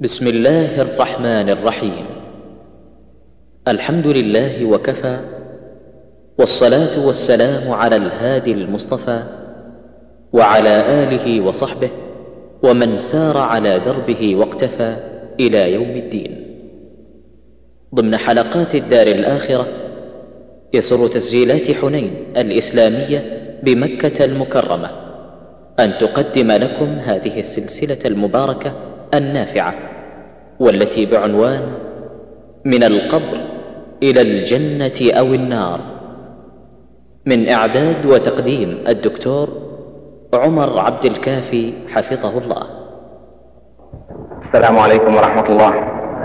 بسم الله الرحمن الرحيم الحمد لله وكفى والصلاه والسلام على الهادي المصطفى وعلى اله وصحبه ومن سار على دربه واقتفى الى يوم الدين ضمن حلقات الدار الاخره يسر تسجيلات حنين الاسلاميه بمكه المكرمه ان تقدم لكم هذه السلسله المباركه النافعه والتي بعنوان من القبر الى الجنه او النار من اعداد وتقديم الدكتور عمر عبد الكافي حفظه الله السلام عليكم ورحمه الله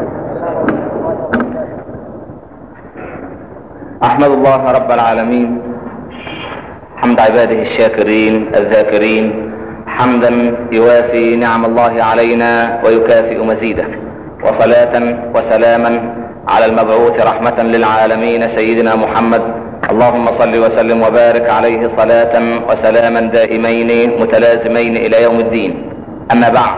احمد الله رب العالمين حمد عباده الشاكرين الذاكرين حمدا يوافي نعم الله علينا ويكافئ مزيده وصلاة وسلاما على المبعوث رحمة للعالمين سيدنا محمد اللهم صل وسلم وبارك عليه صلاة وسلاما دائمين متلازمين الى يوم الدين اما بعد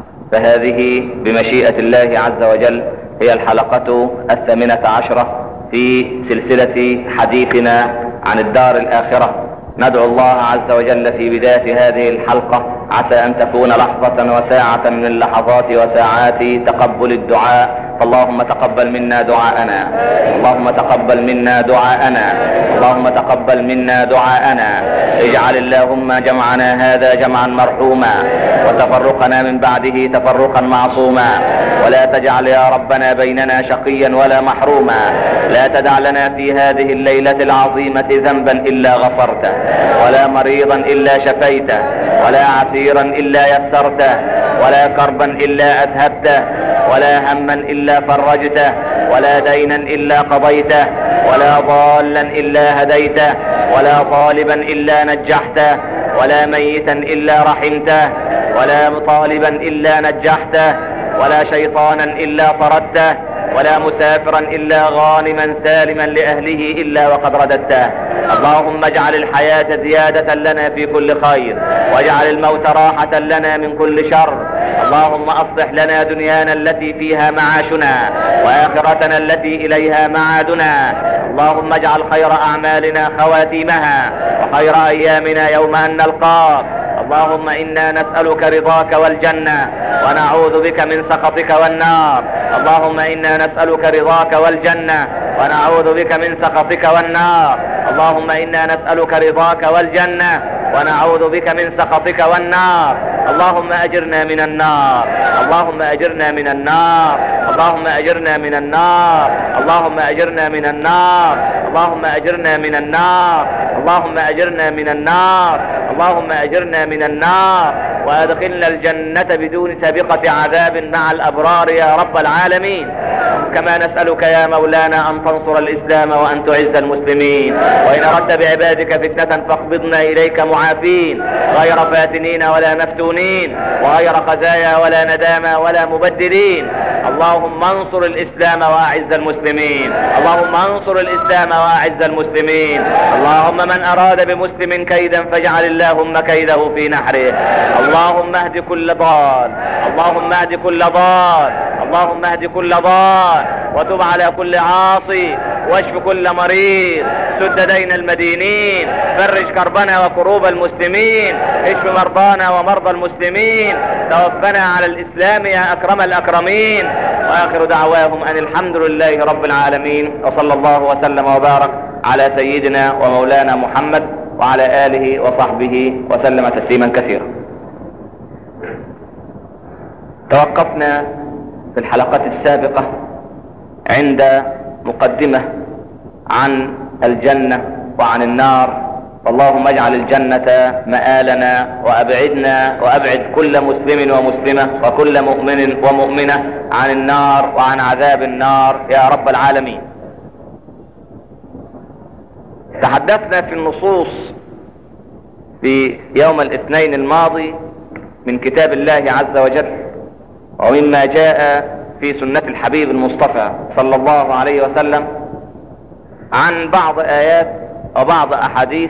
فهذه بمشيئة الله عز وجل هي الحلقة الثامنة عشرة في سلسلة حديثنا عن الدار الاخرة ندعو الله عز وجل في بداية هذه الحلقة عسى ان تكون لحظة وساعة من لحظات وساعات تقبل الدعاء اللهم تقبل منا دعاءنا اللهم تقبل منا دعاءنا اللهم تقبل منا دعاءنا اجعل اللهم جمعنا هذا جمعا مرحوما وتفرقنا من بعده تفرقا معصوما ولا تجعل يا ربنا بيننا شقيا ولا محروما لا تدع لنا في هذه الليلة العظيمة ذنبا الا غفرته ولا مريضا الا شفيته ولا عسيرا الا يسرته ولا كربا الا اذهبته ولا هما الا فرجته ولا دينا الا قضيته ولا ضالا الا هديته ولا طالبا الا نجحته ولا ميتا الا رحمته ولا طالبا الا نجحته ولا شيطانا الا طردته ولا مسافرا الا غانما سالما لاهله الا وقد رددته اللهم اجعل الحياة زيادة لنا في كل خير واجعل الموت راحة لنا من كل شر اللهم اصلح لنا دنيانا التي فيها معاشنا واخرتنا التي اليها معادنا اللهم اجعل خير اعمالنا خواتيمها وخير ايامنا يوم ان نلقاك اللهم انا نسألك رضاك والجنة ونعوذ بك من سخطك والنار اللهم انا نسألك رضاك والجنة ونعوذ بك من سخطك والنار اللهم انا نسألك رضاك والجنة ونعوذ بك من سخطك والنار اللهم اجرنا من النار اللهم اجرنا من النار اللهم اجرنا من النار اللهم اجرنا من النار اللهم اجرنا من النار اللهم اجرنا من النار اللهم اجرنا من النار وادخلنا الجنة بدون سابقة عذاب مع الابرار يا رب العالمين كما نسألك يا مولانا ان تنصر الاسلام وان تعز المسلمين وان اردت بعبادك فتنة فاقبضنا اليك معافين غير فاتنين ولا مفتونين وغير خزايا ولا ندامى ولا مبدلين اللهم انصر الاسلام واعز المسلمين اللهم انصر الاسلام واعز المسلمين اللهم من اراد بمسلم كيدا فاجعل اللهم كيده في نحره اللهم اهد كل ضال اللهم اهد كل ضال اللهم اهد كل ضال وتب على كل عاصي واشف كل مريض سد دين المدينين فرج كربنا وكروب المسلمين اشف مرضانا ومرضى المسلمين توفنا على الاسلام يا اكرم الاكرمين واخر دعواهم ان الحمد لله رب العالمين وصلى الله وسلم وبارك على سيدنا ومولانا محمد وعلى اله وصحبه وسلم تسليما كثيرا توقفنا في الحلقات السابقة عند مقدمة عن الجنة وعن النار اللهم اجعل الجنة مآلنا وابعدنا وابعد كل مسلم ومسلمة وكل مؤمن ومؤمنة عن النار وعن عذاب النار يا رب العالمين تحدثنا في النصوص في يوم الاثنين الماضي من كتاب الله عز وجل ومما جاء في سنة الحبيب المصطفى صلى الله عليه وسلم عن بعض ايات وبعض احاديث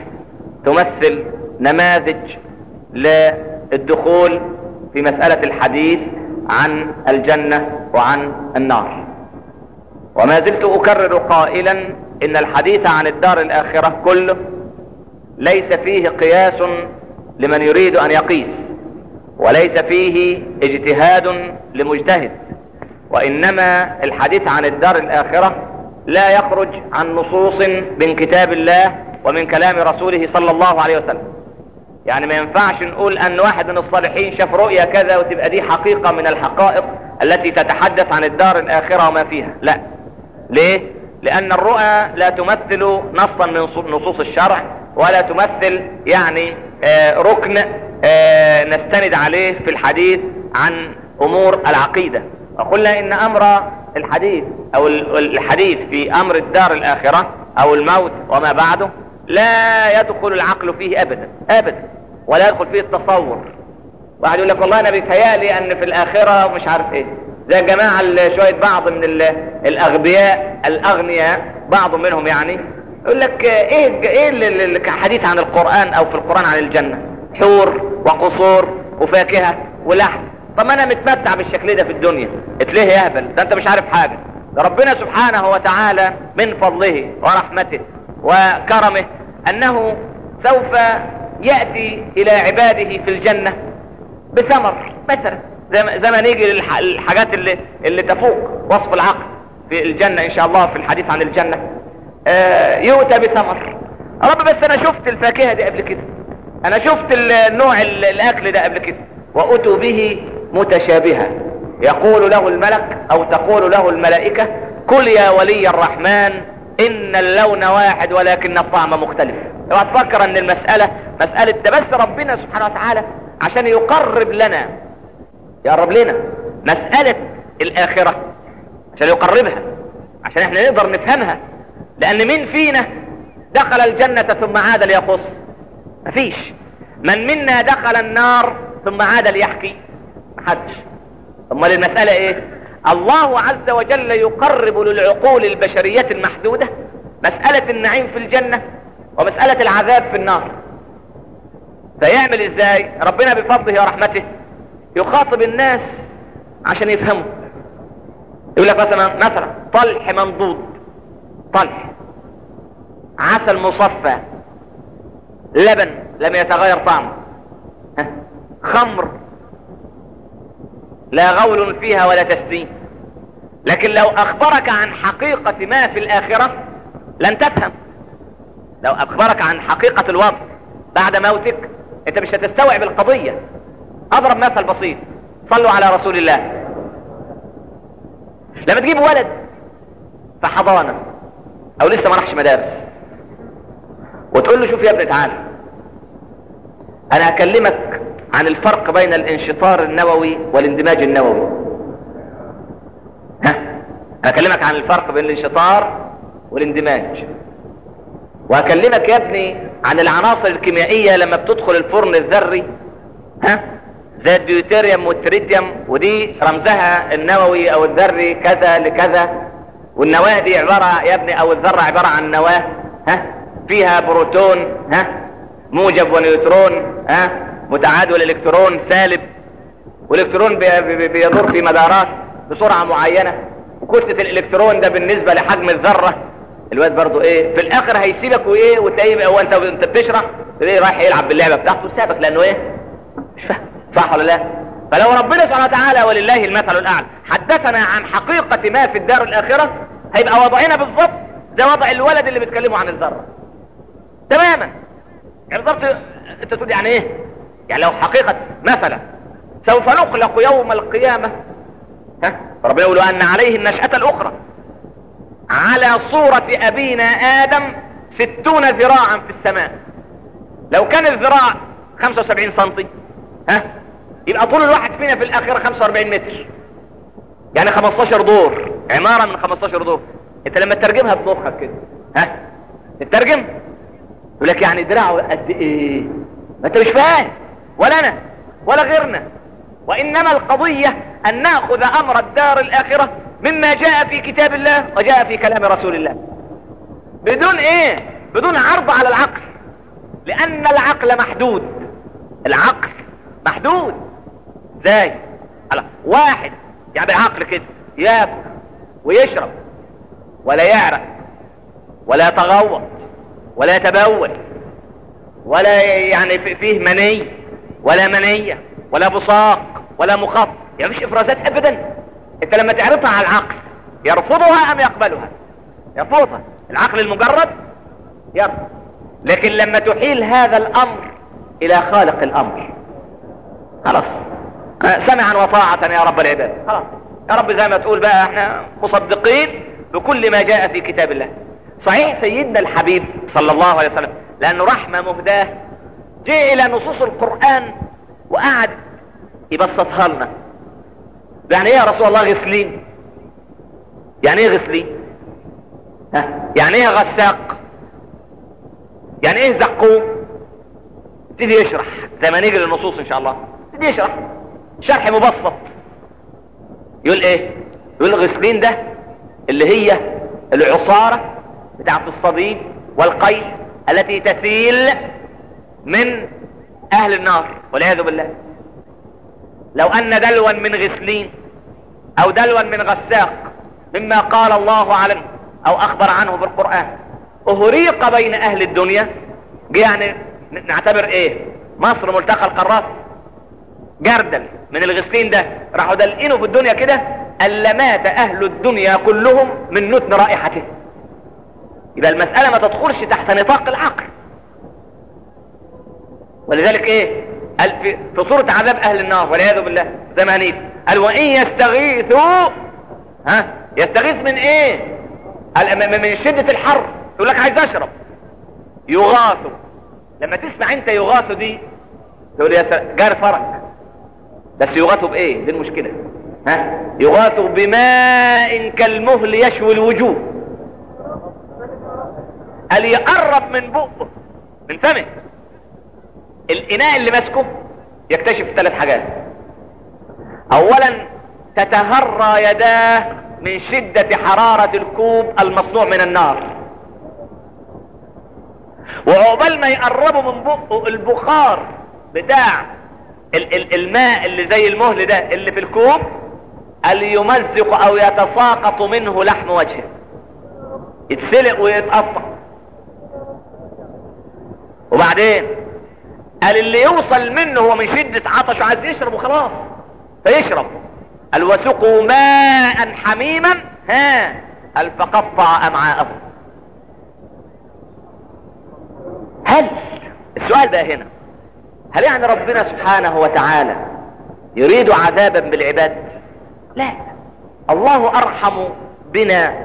تمثل نماذج للدخول في مسألة الحديث عن الجنة وعن النار وما زلت اكرر قائلا ان الحديث عن الدار الاخرة كله ليس فيه قياس لمن يريد ان يقيس وليس فيه اجتهاد لمجتهد وانما الحديث عن الدار الاخرة لا يخرج عن نصوص من كتاب الله ومن كلام رسوله صلى الله عليه وسلم يعني ما ينفعش نقول ان واحد من الصالحين شاف رؤية كذا وتبقى دي حقيقة من الحقائق التي تتحدث عن الدار الاخرة وما فيها لا ليه لان الرؤى لا تمثل نصا من نصوص الشرع ولا تمثل يعني آه ركن آه نستند عليه في الحديث عن امور العقيدة وقلنا ان امر الحديث او الحديث في امر الدار الاخرة او الموت وما بعده لا يدخل العقل فيه ابدا ابدا ولا يدخل فيه التصور واحد يقول لك والله انا بيتهيألي ان في الاخرة مش عارف ايه زي الجماعة شوية بعض من الاغبياء الاغنياء بعض منهم يعني يقول لك ايه ايه الحديث عن القرآن او في القرآن عن الجنة حور وقصور وفاكهة ولحم طب ما انا متمتع بالشكل ده في الدنيا اتليه يهبل ده انت مش عارف حاجة ده ربنا سبحانه وتعالى من فضله ورحمته وكرمه انه سوف يأتي الى عباده في الجنة بثمر مثلا زي ما نيجي للحاجات اللي, اللي تفوق وصف العقل في الجنة ان شاء الله في الحديث عن الجنة آه يؤتى بثمر رب بس انا شفت الفاكهة دي قبل كده انا شفت النوع الاكل ده قبل كده واتوا به متشابها يقول له الملك او تقول له الملائكة كل يا ولي الرحمن ان اللون واحد ولكن الطعم مختلف لو تفكر ان المسألة مسألة ده بس ربنا سبحانه وتعالى عشان يقرب لنا يقرب لنا مسألة الاخرة عشان يقربها عشان احنا نقدر نفهمها لان مين فينا دخل الجنة ثم عاد ليقص مفيش من منا دخل النار ثم عاد ليحكي محدش امال المسألة ايه الله عز وجل يقرب للعقول البشرية المحدودة مسألة النعيم في الجنة ومسألة العذاب في النار فيعمل ازاي ربنا بفضله ورحمته يخاطب الناس عشان يفهموا يقول لك مثلا مثلا طلح منضود طلح عسل مصفى لبن لم يتغير طعمه خمر لا غول فيها ولا تسليم لكن لو اخبرك عن حقيقة ما في الاخرة لن تفهم لو اخبرك عن حقيقة الوضع بعد موتك انت مش هتستوعب القضية اضرب مثل بسيط صلوا على رسول الله لما تجيب ولد في حضانة او لسه ما راحش مدارس وتقول له شوف يا ابني تعالى انا اكلمك عن الفرق بين الانشطار النووي والاندماج النووي ها انا اكلمك عن الفرق بين الانشطار والاندماج واكلمك يا ابني عن العناصر الكيميائية لما بتدخل الفرن الذري ها زي الديوتيريوم والتريتيوم ودي رمزها النووي او الذري كذا لكذا والنواة دي عبارة يا ابني او الذرة عبارة عن نواة ها فيها بروتون ها موجب ونيوترون ها متعادل الالكترون سالب والالكترون بيدور في مدارات بسرعة معينة وكتلة الالكترون ده بالنسبة لحجم الذرة الواد برضو ايه في الاخر هيسيبك وايه وتلاقيه هو انت وانت بتشرح تلاقيه رايح يلعب باللعبة بتاعته سابك لانه ايه مش فاهم صح ولا لا فلو ربنا سبحانه وتعالى ولله المثل الاعلى حدثنا عن حقيقة ما في الدار الاخرة هيبقى وضعنا بالضبط ده وضع الولد اللي بيتكلموا عن الذرة تماما يعني بالضبط انت تقول يعني ايه يعني لو حقيقة مثلا سوف نخلق يوم القيامة ها ربنا يقول ان عليه النشأة الاخرى على صورة ابينا ادم ستون ذراعا في السماء لو كان الذراع 75 سنتي ها يبقى طول الواحد فينا في الاخرة 45 متر يعني 15 دور عمارة من 15 دور انت لما تترجمها بمخك كده ها تترجم يقول لك يعني دراعه قد ايه ما انت مش فاهم ولا انا ولا غيرنا وانما القضية ان ناخذ امر الدار الاخرة مما جاء في كتاب الله وجاء في كلام رسول الله بدون ايه بدون عرض على العقل لان العقل محدود العقل محدود ازاي على واحد يعني بعقل كده ياكل ويشرب ولا يعرق ولا يتغوط ولا يتبول ولا يعني فيه مني ولا منية ولا بصاق ولا مخاط يعني مفيش افرازات ابدا انت لما تعرضها على العقل يرفضها ام يقبلها يرفضها العقل المجرد يرفض لكن لما تحيل هذا الامر الى خالق الامر خلاص سمعا وطاعة يا رب العباد خلاص يا رب زي ما تقول بقى احنا مصدقين بكل ما جاء في كتاب الله صحيح سيدنا الحبيب صلى الله عليه وسلم لانه رحمة مهداه جاء الى نصوص القرآن وقعد يبسطها لنا يعني ايه يا رسول الله غسلين يعني ايه غسلين ها يعني ايه غساق يعني ايه زقوم يبتدي يشرح زي ما نيجي للنصوص ان شاء الله يبتدي يشرح شرح مبسط يقول ايه يقول الغسلين ده اللي هي العصارة بتاعت الصديد والقيل التي تسيل من اهل النار والعياذ بالله لو ان دلوا من غسلين او دلوا من غساق مما قال الله عنه او اخبر عنه في القرآن اهريق بين اهل الدنيا يعني نعتبر ايه مصر ملتقى القارات جردل من الغسلين ده راحوا دلقينه في الدنيا كده الا مات اهل الدنيا كلهم من نتن رائحته يبقى المسألة ما تدخلش تحت نطاق العقل ولذلك ايه قال في, في صورة عذاب اهل النار والعياذ بالله زمانيت قال وان يستغيثوا ها يستغيث من ايه قال من شدة الحر يقول لك عايز اشرب يغاثوا لما تسمع انت يغاثوا دي تقول يا سلام جار فرج بس يغاثوا بايه دي المشكلة ها يغاثوا بماء كالمهل يشوي الوجوه قال يقرب من بقه من فمه الاناء اللي ماسكه يكتشف ثلاث حاجات اولا تتهرى يداه من شدة حرارة الكوب المصنوع من النار وعقبال ما يقربوا من بقه البخار بتاع ال ال الماء اللي زي المهل ده اللي في الكوب قال يمزق او يتساقط منه لحم وجهه يتسلق ويتقطع وبعدين قال اللي يوصل منه هو من شدة عطش عايز يشرب وخلاص فيشرب قال وسقوا ماء حميما ها قال فقطع امعاءهم هل السؤال بقى هنا هل يعني ربنا سبحانه وتعالى يريد عذابا بالعباد لا الله ارحم بنا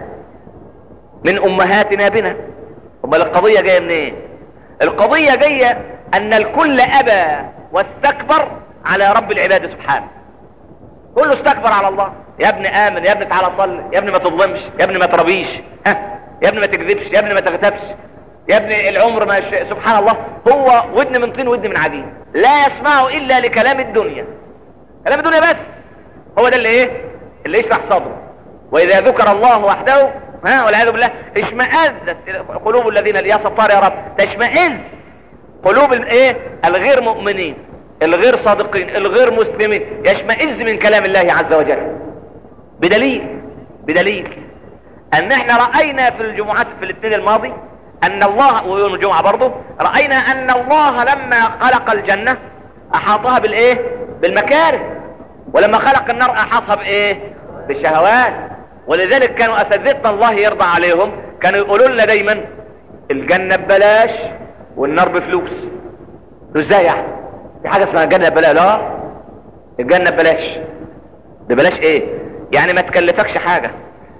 من امهاتنا بنا امال القضية جاية منين إيه؟ القضية جاية ان الكل ابى واستكبر على رب العباد سبحانه كله استكبر على الله يا ابني امن يا ابني تعالى صلي يا ابني ما تظلمش يا ابني ما تربيش ها يا ابني ما تكذبش يا ابني ما تغتابش يا ابني العمر ما ش... سبحان الله هو ودن من طين ودن من عجين لا يسمعه الا لكلام الدنيا كلام الدنيا بس هو ده اللي ايه اللي يشرح صدره واذا ذكر الله وحده ها والعياذ بالله اشمئزت قلوب الذين يا ستار يا رب تشمئز قلوب الايه الغير مؤمنين الغير صادقين الغير مسلمين يشمئز من كلام الله عز وجل بدليل بدليل ان احنا رأينا في الجمعات في الاثنين الماضي ان الله ويوم الجمعة برضه رأينا ان الله لما خلق الجنة احاطها بالايه بالمكاره ولما خلق النار احاطها بايه بالشهوات ولذلك كانوا اساتذتنا الله يرضى عليهم كانوا يقولوا لنا دايما الجنة ببلاش والنار بفلوس ازاي يعني في حاجة اسمها الجنة ببلاش لا الجنة ببلاش ببلاش ايه يعني ما تكلفكش حاجة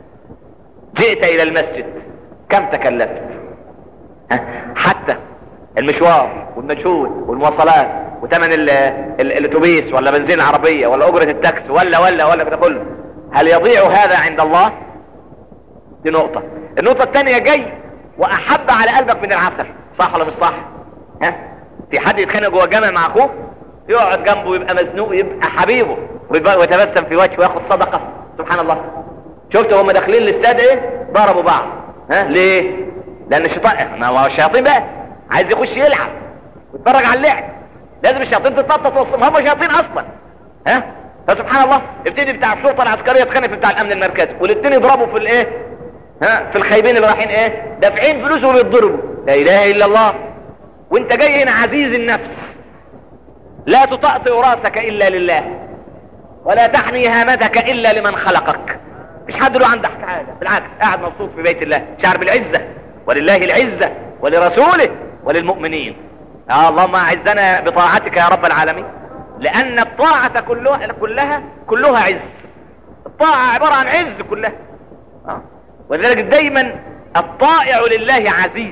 جئت الى المسجد كم تكلفت ها؟ حتى المشوار والمجهود والمواصلات وثمن الاتوبيس ولا بنزين العربية ولا اجرة التاكس ولا ولا ولا كده كله هل يضيع هذا عند الله دي نقطة النقطة الثانية جاي واحب على قلبك من العسل صح ولا مش صح ها في حد يتخانق جوه الجامع مع اخوه يقعد جنبه يبقى مزنوق يبقى حبيبه ويتبسم في وجهه وياخد صدقة سبحان الله شفتوا هم داخلين الاستاد ايه ضربوا بعض ها ليه لان الشيطان ما هو الشياطين بقى عايز يخش يلعب ويتفرج على اللعب لازم الشياطين تتنطط وسطهم هم شياطين اصلا ها فسبحان الله ابتدي بتاع الشرطه العسكريه يتخانق في بتاع الامن المركزي والاثنين يضربوا في الايه ها في الخايبين اللي رايحين ايه دافعين فلوس وبيتضربوا لا اله الا الله وانت جاي هنا عزيز النفس لا تطأطئ راسك الا لله ولا تحني هامتك الا لمن خلقك مش حد له عندك حاجه بالعكس قاعد مبسوط في بيت الله شعر بالعزه ولله العزه ولرسوله وللمؤمنين يا اللهم اعزنا بطاعتك يا رب العالمين لان الطاعه كلها كلها كلها عز الطاعه عباره عن عز كلها آه. ولذلك دايما الطائع لله عزيز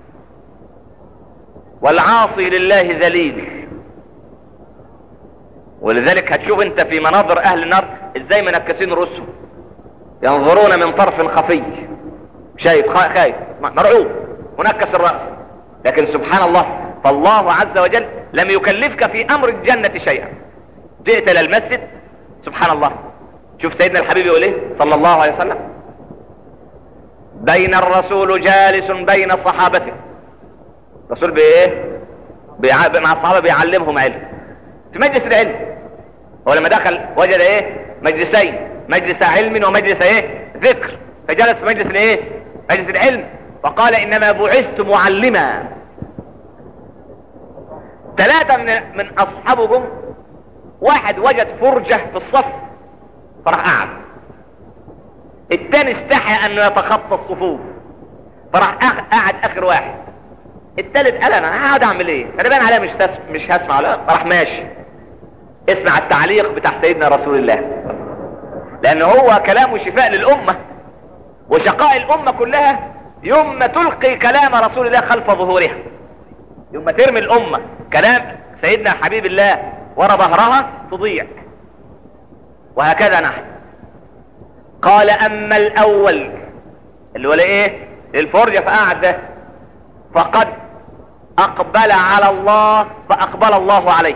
والعاصي لله ذليل ولذلك هتشوف انت في مناظر اهل النار ازاي منكسين رؤوسهم ينظرون من طرف خفي شايف خايف مرعوب منكس الرأس لكن سبحان الله فالله عز وجل لم يكلفك في امر الجنة شيئا جئت الى المسجد سبحان الله شوف سيدنا الحبيب يقول ايه صلى الله عليه وسلم بين الرسول جالس بين صحابته الرسول بايه بيع... مع الصحابة بيعلمهم علم في مجلس العلم هو لما دخل وجد ايه مجلسين مجلس علم ومجلس ايه ذكر فجلس في مجلس الايه مجلس العلم فقال انما بعثت معلما ثلاثة من من اصحابهم واحد وجد فرجة في الصف فراح قعد الثاني استحى انه يتخطى الصفوف فراح قعد اخر واحد الثالث قال انا هقعد اعمل ايه انا باين عليا مش تس... مش هسمع لا راح ماشي اسمع التعليق بتاع سيدنا رسول الله لان هو كلامه شفاء للامة وشقاء الامة كلها يوم ما تلقي كلام رسول الله خلف ظهورها يوم ما ترمي الامة كلام سيدنا حبيب الله ورا ظهرها تضيع وهكذا نحن قال اما الاول اللي هو ايه الفرجة فقعد ده فقد اقبل على الله فاقبل الله عليه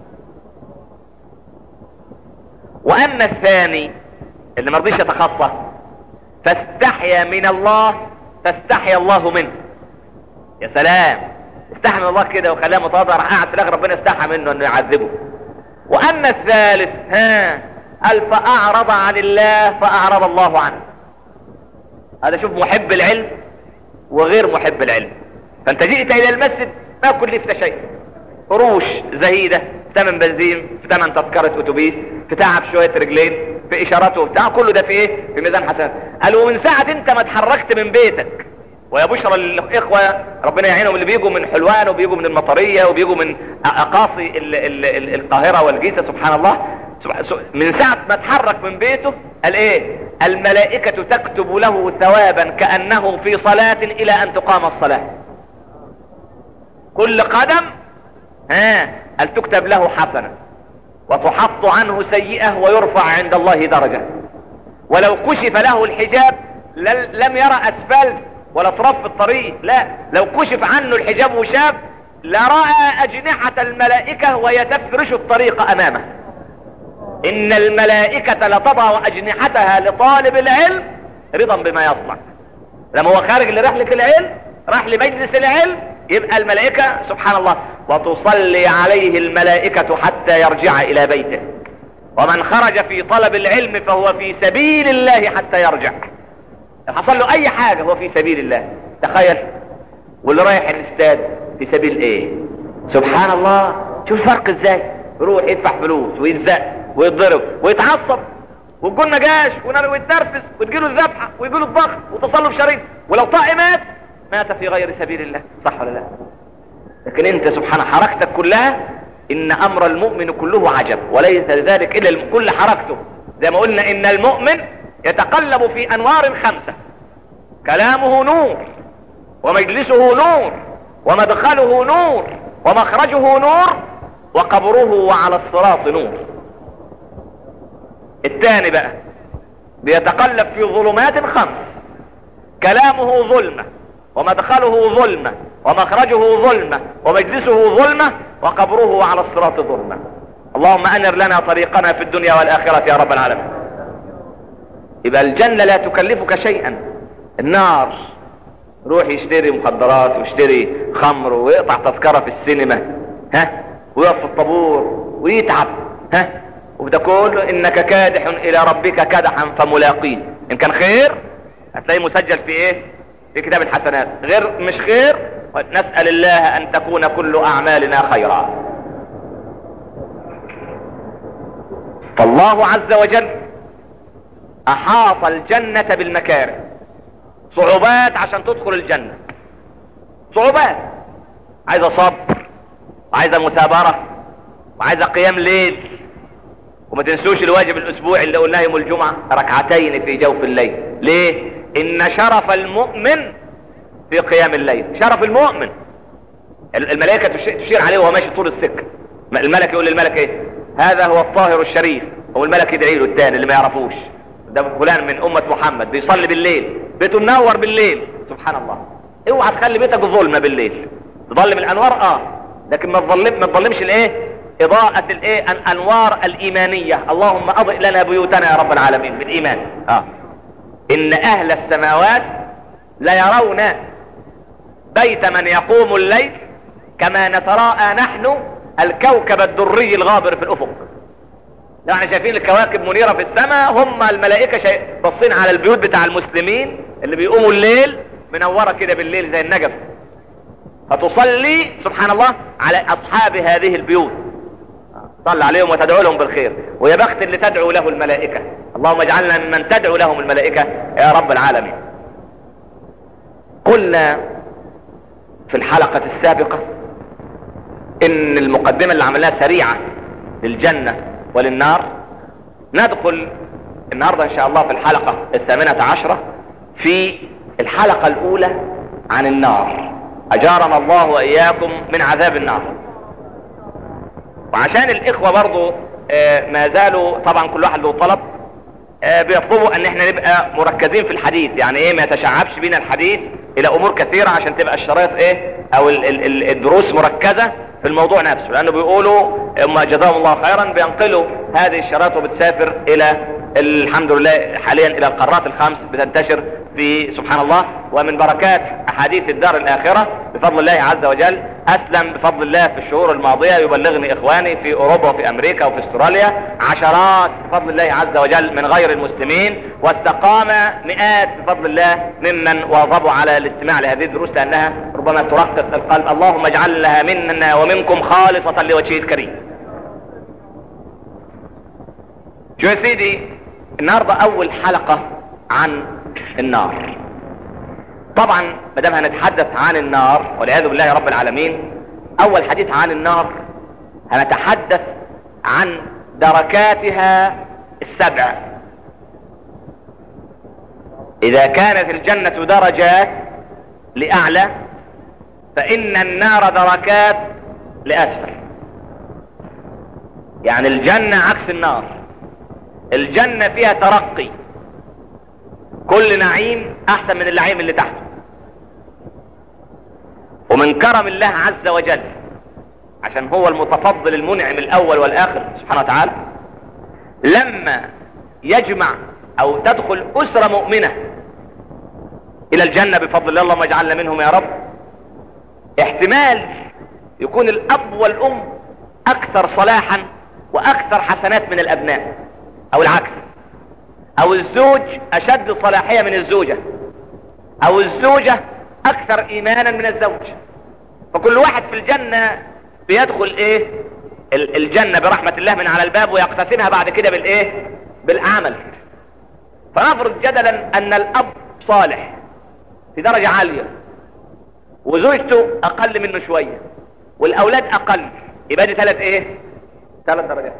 واما الثاني اللي مرضيش يتخطى فاستحيا من الله فاستحيا الله منه يا سلام استحى من الله كده وخلاه متواضع راح قاعد في الاخر ربنا استحى منه انه يعذبه واما الثالث ها قال فاعرض عن الله فاعرض الله عنه هذا شوف محب العلم وغير محب العلم فانت جئت الى المسجد ما كلفت شيء قروش زهيده ثمن بنزين في ثمن تذكرة اتوبيس في تعب شوية رجلين في اشارات وبتاع كله ده في ايه في ميزان حسنات قال ومن ساعة انت ما اتحركت من بيتك ويا بشرى للاخوة ربنا يعينهم اللي بيجوا من حلوان وبيجوا من المطرية وبيجوا من اقاصي ال ال ال القاهرة والجيزة سبحان الله من ساعة ما اتحرك من بيته قال ايه الملائكة تكتب له ثوابا كأنه في صلاة الى ان تقام الصلاة كل قدم ها هل تكتب له حسنة وتحط عنه سيئة ويرفع عند الله درجة ولو كشف له الحجاب لم يرى اسفلت ولا ترف في الطريق لا لو كشف عنه الحجاب وشاف لرأى اجنحة الملائكة وهي تفرش الطريق امامه ان الملائكة لتضع اجنحتها لطالب العلم رضا بما يصنع لما هو خارج لرحلة العلم راح لمجلس العلم يبقى الملائكة سبحان الله وتصلي عليه الملائكة حتى يرجع الى بيته ومن خرج في طلب العلم فهو في سبيل الله حتى يرجع حصل له اي حاجة هو في سبيل الله تخيل واللي رايح الاستاد في سبيل ايه سبحان الله شوف الفرق ازاي يروح يدفع فلوس ويتزق ويتضرب ويتعصب والجول ما جاش ويتنرفز وتجيله الذبحه ويجيله الضغط وتصلب شريط ولو طائي مات مات في غير سبيل الله صح ولا لا لكن انت سبحان حركتك كلها ان امر المؤمن كله عجب وليس ذلك الا كل حركته زي ما قلنا ان المؤمن يتقلب في انوار خمسة كلامه نور ومجلسه نور ومدخله نور ومخرجه نور وقبره وعلى الصراط نور الثاني بقى بيتقلب في ظلمات خمس كلامه ظلمة ومدخله ظلمة ومخرجه ظلمة ومجلسه ظلمة وقبره على الصراط ظلمة اللهم انر لنا طريقنا في الدنيا والاخرة يا رب العالمين يبقى الجنة لا تكلفك شيئا النار روح يشتري مخدرات ويشتري خمر ويقطع تذكرة في السينما ها ويقف في الطابور ويتعب ها وده كله انك كادح الى ربك كدحا فملاقيه ان كان خير هتلاقيه مسجل في ايه في كتاب الحسنات غير مش خير نسأل الله ان تكون كل اعمالنا خيرا فالله عز وجل احاط الجنة بالمكاره صعوبات عشان تدخل الجنة صعوبات عايزة صبر وعايزة مثابرة وعايزة قيام ليل وما تنسوش الواجب الاسبوعي اللي قلناه يوم الجمعة ركعتين في جوف الليل ليه ان شرف المؤمن في قيام الليل شرف المؤمن الملائكة تشير عليه وهو ماشي طول السكة الملك يقول للملك ايه هذا هو الطاهر الشريف هو الملك يدعي له الثاني اللي ما يعرفوش ده فلان من امة محمد بيصلي بالليل بيته منور بالليل سبحان الله اوعى تخلي بيتك ظلمة بالليل تظلم الانوار اه لكن ما تظلم ما تظلمش الايه اضاءة الايه الانوار الايمانية اللهم اضئ لنا بيوتنا يا رب العالمين بالايمان اه ان اهل السماوات ليرون بيت من يقوم الليل كما نتراءى نحن الكوكب الدري الغابر في الافق يعني شايفين الكواكب منيرة في السماء هم الملائكة شايف بصين على البيوت بتاع المسلمين اللي بيقوموا الليل منورة كده بالليل زي النجف فتصلي سبحان الله على اصحاب هذه البيوت صل عليهم وتدعو لهم بالخير ويا بخت اللي تدعو له الملائكة اللهم اجعلنا ممن تدعو لهم الملائكة يا رب العالمين قلنا في الحلقة السابقة ان المقدمة اللي عملناها سريعة للجنة وللنار ندخل النهاردة ان شاء الله في الحلقة الثامنة عشرة في الحلقة الاولى عن النار اجارنا الله واياكم من عذاب النار وعشان الاخوة برضو آه ما زالوا طبعا كل واحد له طلب آه بيطلبوا ان احنا نبقى مركزين في الحديث يعني ايه ما يتشعبش بينا الحديث الى امور كثيرة عشان تبقى الشرايط ايه او ال ال الدروس مركزة في الموضوع نفسه لانه بيقولوا اما جزاهم الله خيرا بينقلوا هذه الشرايط وبتسافر الى الحمد لله حاليا الى القارات الخمس بتنتشر في سبحان الله ومن بركات احاديث الدار الاخرة بفضل الله عز وجل اسلم بفضل الله في الشهور الماضية يبلغني اخواني في اوروبا وفي امريكا وفي استراليا عشرات بفضل الله عز وجل من غير المسلمين واستقام مئات بفضل الله ممن واظبوا على الاستماع لهذه الدروس لانها ربما ترقق القلب اللهم اجعل لها منا ومنكم خالصة لوجهه الكريم شو يا سيدي النهاردة اول حلقة عن النار طبعا ما دام هنتحدث عن النار والعياذ بالله رب العالمين اول حديث عن النار هنتحدث عن دركاتها السبع اذا كانت الجنة درجات لاعلى فان النار دركات لاسفل يعني الجنة عكس النار الجنة فيها ترقي كل نعيم احسن من النعيم اللي تحته ومن كرم الله عز وجل عشان هو المتفضل المنعم الاول والاخر سبحانه وتعالى لما يجمع او تدخل اسرة مؤمنة الى الجنة بفضل الله اللهم اجعلنا منهم يا رب احتمال يكون الاب والام اكثر صلاحا واكثر حسنات من الابناء او العكس او الزوج اشد صلاحية من الزوجة او الزوجة اكثر ايمانا من الزوج فكل واحد في الجنة بيدخل ايه الجنة برحمة الله من على الباب ويقتسمها بعد كده بالايه بالعمل فنفرض جدلا ان الاب صالح في درجة عالية وزوجته اقل منه شوية والاولاد اقل يبقى دي ثلاث ايه ثلاث درجات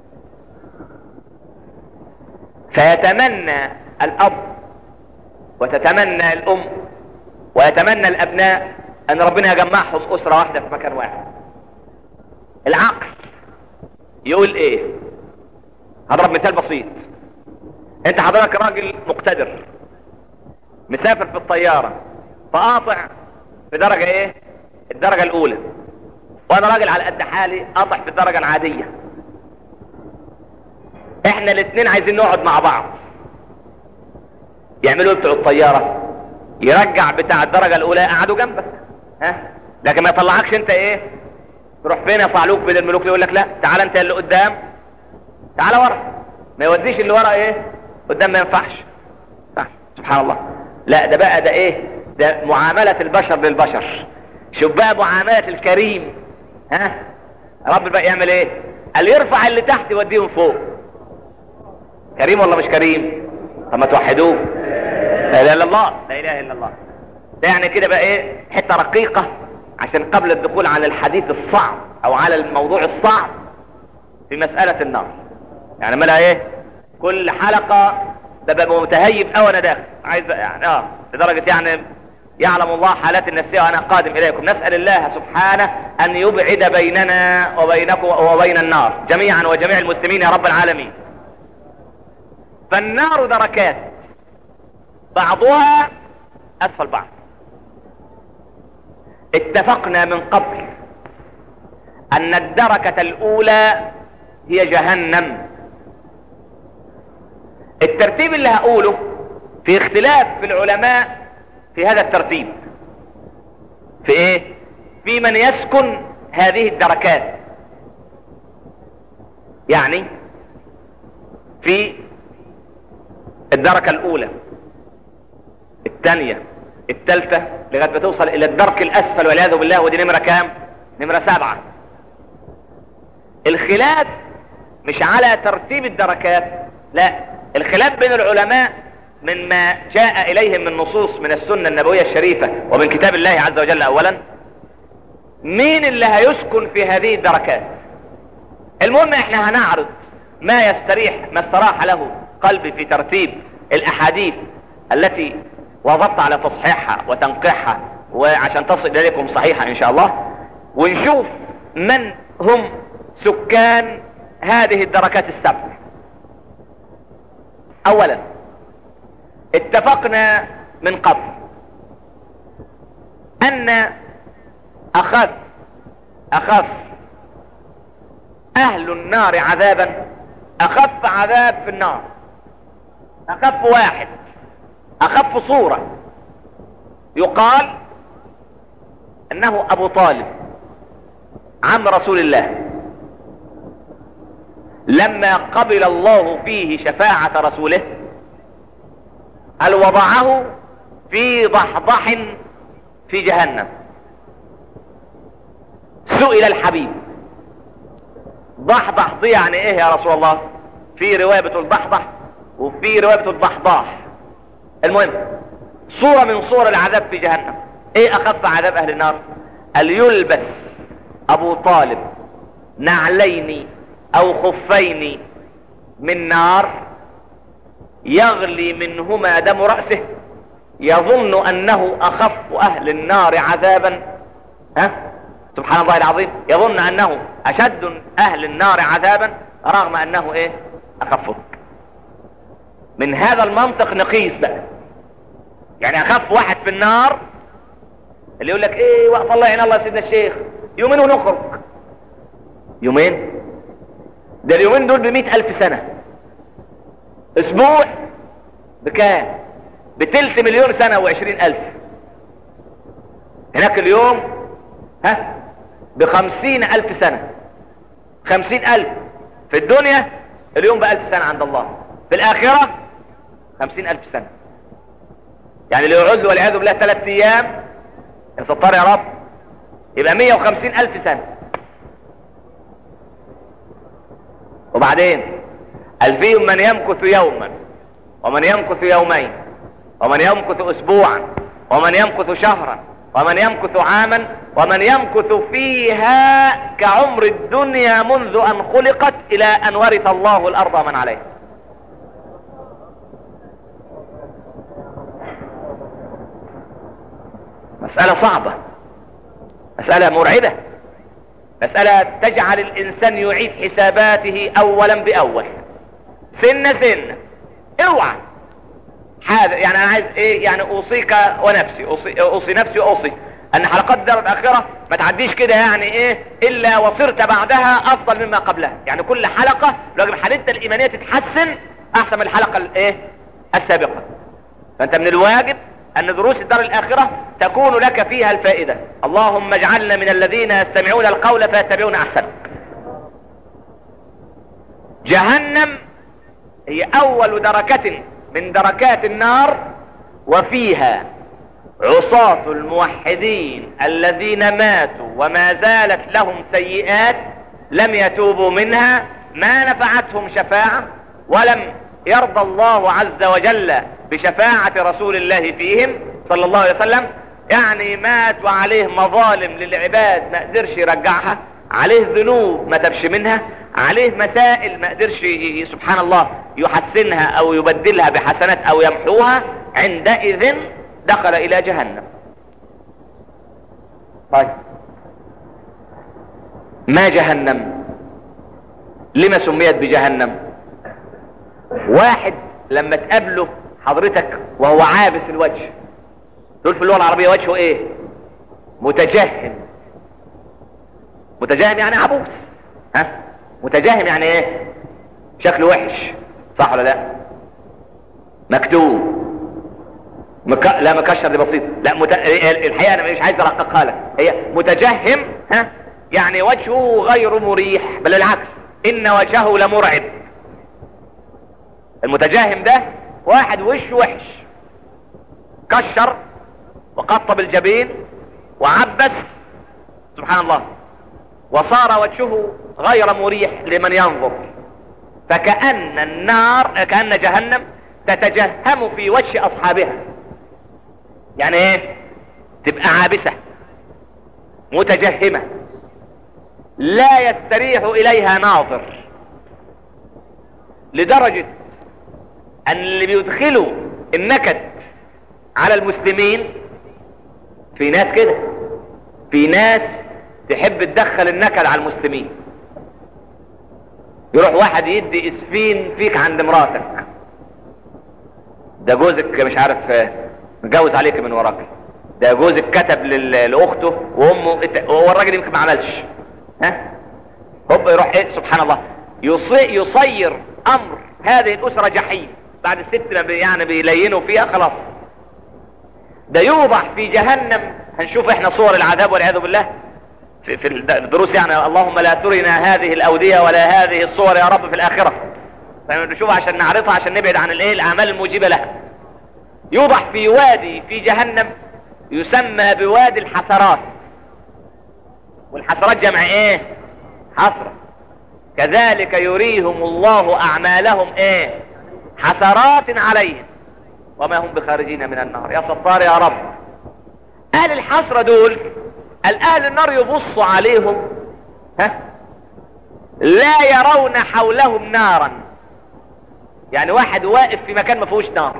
فيتمنى الاب وتتمنى الام ويتمنى الابناء ان ربنا يجمعهم اسرة واحدة في مكان واحد العقل يقول ايه هضرب مثال بسيط انت حضرتك راجل مقتدر مسافر في الطيارة فقاطع في درجة ايه الدرجة الاولى وانا راجل على قد حالي قاطع في الدرجة العادية احنا الاثنين عايزين نقعد مع بعض يعملوا ايه بتوع الطيارة يرجع بتاع الدرجة الاولى قعدوا جنبك ها لكن ما يطلعكش انت ايه تروح فين يا صعلوك بين الملوك يقول لك لا تعال انت اللي قدام تعالى ورا ما يوديش اللي ورا ايه قدام ما ينفعش سبحان الله لا ده بقى ده ايه ده معاملة البشر للبشر شوف بقى معاملة الكريم ها رب بقى يعمل ايه قال يرفع اللي تحت يوديهم فوق كريم ولا مش كريم طب ما توحدوه لا اله الا الله لا اله الا الله ده يعني كده بقى ايه حته رقيقه عشان قبل الدخول على الحديث الصعب او على الموضوع الصعب في مسألة النار يعني ملا ايه كل حلقة ده ببقى متهيب او انا داخل عايز يعني اه لدرجة يعني يعلم الله حالات النفسية وانا قادم اليكم نسأل الله سبحانه ان يبعد بيننا وبينكم وبين النار جميعا وجميع المسلمين يا رب العالمين فالنار دركات بعضها اسفل بعض اتفقنا من قبل ان الدركة الاولى هي جهنم الترتيب اللي هقوله في اختلاف في العلماء في هذا الترتيب في ايه في من يسكن هذه الدركات يعني في الدركة الاولى الثانية الثالثة لغاية ما توصل الى الدرك الاسفل والعياذ بالله ودي نمرة كام نمرة سبعة الخلاف مش على ترتيب الدركات لا الخلاف بين العلماء من ما جاء اليهم من نصوص من السنة النبوية الشريفة ومن كتاب الله عز وجل اولا مين اللي هيسكن في هذه الدركات المهم احنا هنعرض ما يستريح ما استراح له قلبي في ترتيب الاحاديث التي وضبط على تصحيحها وتنقيحها وعشان تصل اليكم صحيحة ان شاء الله ونشوف من هم سكان هذه الدركات السبع اولا اتفقنا من قبل ان اخف اخف اهل النار عذابا اخف عذاب في النار اخف واحد اخف صورة يقال انه ابو طالب عم رسول الله لما قبل الله فيه شفاعة رسوله قال وضعه في ضحضح في جهنم سئل الحبيب ضحضح دي يعني ايه يا رسول الله في رواية بتقول ضحضح وفي رواية بتقول ضحضاح المهم صورة من صور العذاب في جهنم ايه اخف عذاب اهل النار قال يلبس ابو طالب نعلين او خفين من نار يغلي منهما دم رأسه يظن انه اخف اهل النار عذابا ها سبحان الله العظيم يظن انه اشد اهل النار عذابا رغم انه ايه اخفه من هذا المنطق نقيس بقى يعني اخف واحد في النار اللي يقول لك ايه وقف الله يعين الله سيدنا الشيخ يومين ونخرج يومين ده اليومين دول بمئة الف سنة اسبوع بكام بتلت مليون سنة وعشرين الف هناك اليوم ها بخمسين الف سنة خمسين الف في الدنيا اليوم بألف سنة عند الله في الاخرة خمسين الف سنة يعني اللي يقعد له والعياذ بالله ثلاث ايام يا ستار يا رب يبقى مية وخمسين الف سنة وبعدين قال فيهم من يمكث يوما ومن يمكث يومين ومن يمكث اسبوعا ومن يمكث شهرا ومن يمكث عاما ومن يمكث فيها كعمر الدنيا منذ ان خلقت الى ان ورث الله الارض من عليها مسألة صعبة مسألة مرعبة مسألة تجعل الانسان يعيد حساباته اولا باول سنة سنة اوعى هذا يعني انا عايز ايه يعني اوصيك ونفسي اوصي, أوصي نفسي واوصي ان حلقات الدار الاخرة ما تعديش كده يعني ايه الا وصرت بعدها افضل مما قبلها يعني كل حلقة لو حالتنا الايمانية تتحسن احسن من الحلقة الايه السابقة فانت من الواجب ان دروس الدار الاخرة تكون لك فيها الفائدة اللهم اجعلنا من الذين يستمعون القول فيتبعون احسنه جهنم هي اول دركة من دركات النار وفيها عصاة الموحدين الذين ماتوا وما زالت لهم سيئات لم يتوبوا منها ما نفعتهم شفاعة ولم يرضى الله عز وجل بشفاعة رسول الله فيهم صلى الله عليه وسلم يعني مات وعليه مظالم للعباد ما قدرش يرجعها عليه ذنوب ما تبش منها عليه مسائل ما قدرش سبحان الله يحسنها او يبدلها بحسنات او يمحوها عندئذ دخل الى جهنم طيب ما جهنم لما سميت بجهنم واحد لما تقابله حضرتك وهو عابس الوجه دول في اللغة العربية وجهه ايه متجهم متجهم يعني عبوس ها متجهم يعني ايه شكله وحش صح ولا لا مكتوب مك... لا مكشر دي بسيط لا مت... الحقيقة انا مش عايز ارققها لك هي متجهم ها يعني وجهه غير مريح بل العكس ان وجهه لمرعب المتجاهم ده واحد وشه وحش كشر وقطب الجبين وعبس سبحان الله وصار وجهه غير مريح لمن ينظر فكأن النار كأن جهنم تتجهم في وجه أصحابها يعني ايه تبقى عابسة متجهمة لا يستريح إليها ناظر لدرجة أن اللي بيدخلوا النكد على المسلمين في ناس كده في ناس تحب تدخل النكد على المسلمين يروح واحد يدي اسفين فيك عند مراتك ده جوزك مش عارف متجوز عليك من وراك ده جوزك كتب لاخته وامه هو الراجل يمكن ما عملش ها هوب يروح ايه سبحان الله يصي يصير امر هذه الاسره جحيم بعد الست ما بي يعني بيلينوا فيها خلاص ده يوضع في جهنم هنشوف احنا صور العذاب والعياذ بالله في, في الدروس يعني اللهم لا ترنا هذه الاودية ولا هذه الصور يا رب في الاخرة فنشوف عشان نعرفها عشان نبعد عن الايه الاعمال الموجبة لها يوضع في وادي في جهنم يسمى بوادي الحسرات والحسرات جمع ايه حسرة كذلك يريهم الله اعمالهم ايه حسرات عليهم وما هم بخارجين من النار يا ستار يا رب اهل الحسرة دول الاهل النار يبصوا عليهم ها لا يرون حولهم نارا يعني واحد واقف في مكان ما فيهوش نار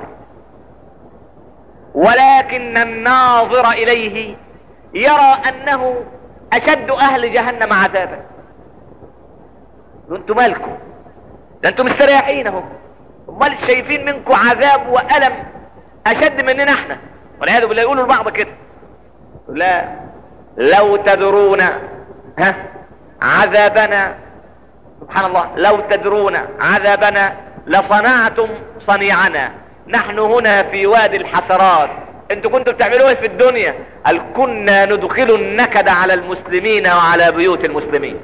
ولكن الناظر اليه يرى انه اشد اهل جهنم عذابا انتوا مالكم ده انتوا مستريحين اهو امال شايفين منكم عذاب والم اشد مننا احنا والعياذ بالله يقولوا لبعض كده لا لو تدرون ها عذابنا سبحان الله لو تدرون عذابنا لصنعتم صنيعنا نحن هنا في وادي الحسرات انتوا كنتوا بتعملوا ايه في الدنيا قال كنا ندخل النكد على المسلمين وعلى بيوت المسلمين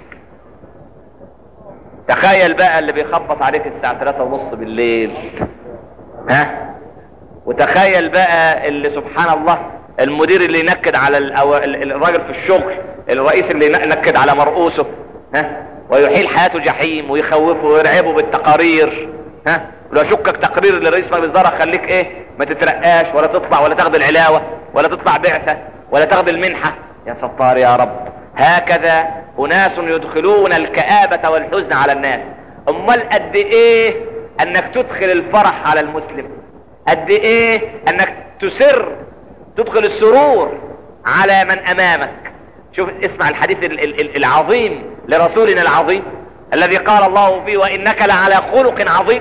تخيل بقى اللي بيخبط عليك الساعة ثلاثة ونص بالليل ها وتخيل بقى اللي سبحان الله المدير اللي ينكد على الراجل في الشغل الرئيس اللي ينكد على مرؤوسه ها ويحيل حياته جحيم ويخوفه ويرعبه بالتقارير ها ولو شكك تقرير لرئيس مجلس الاداره خليك ايه ما تترقاش ولا تطلع ولا تاخد العلاوه ولا تطلع بعثه ولا تاخد المنحه يا ستار يا رب هكذا اناس يدخلون الكآبة والحزن على الناس امال قد ايه انك تدخل الفرح على المسلم قد ايه انك تسر تدخل السرور على من امامك شوف اسمع الحديث العظيم لرسولنا العظيم الذي قال الله فيه وانك لعلى خلق عظيم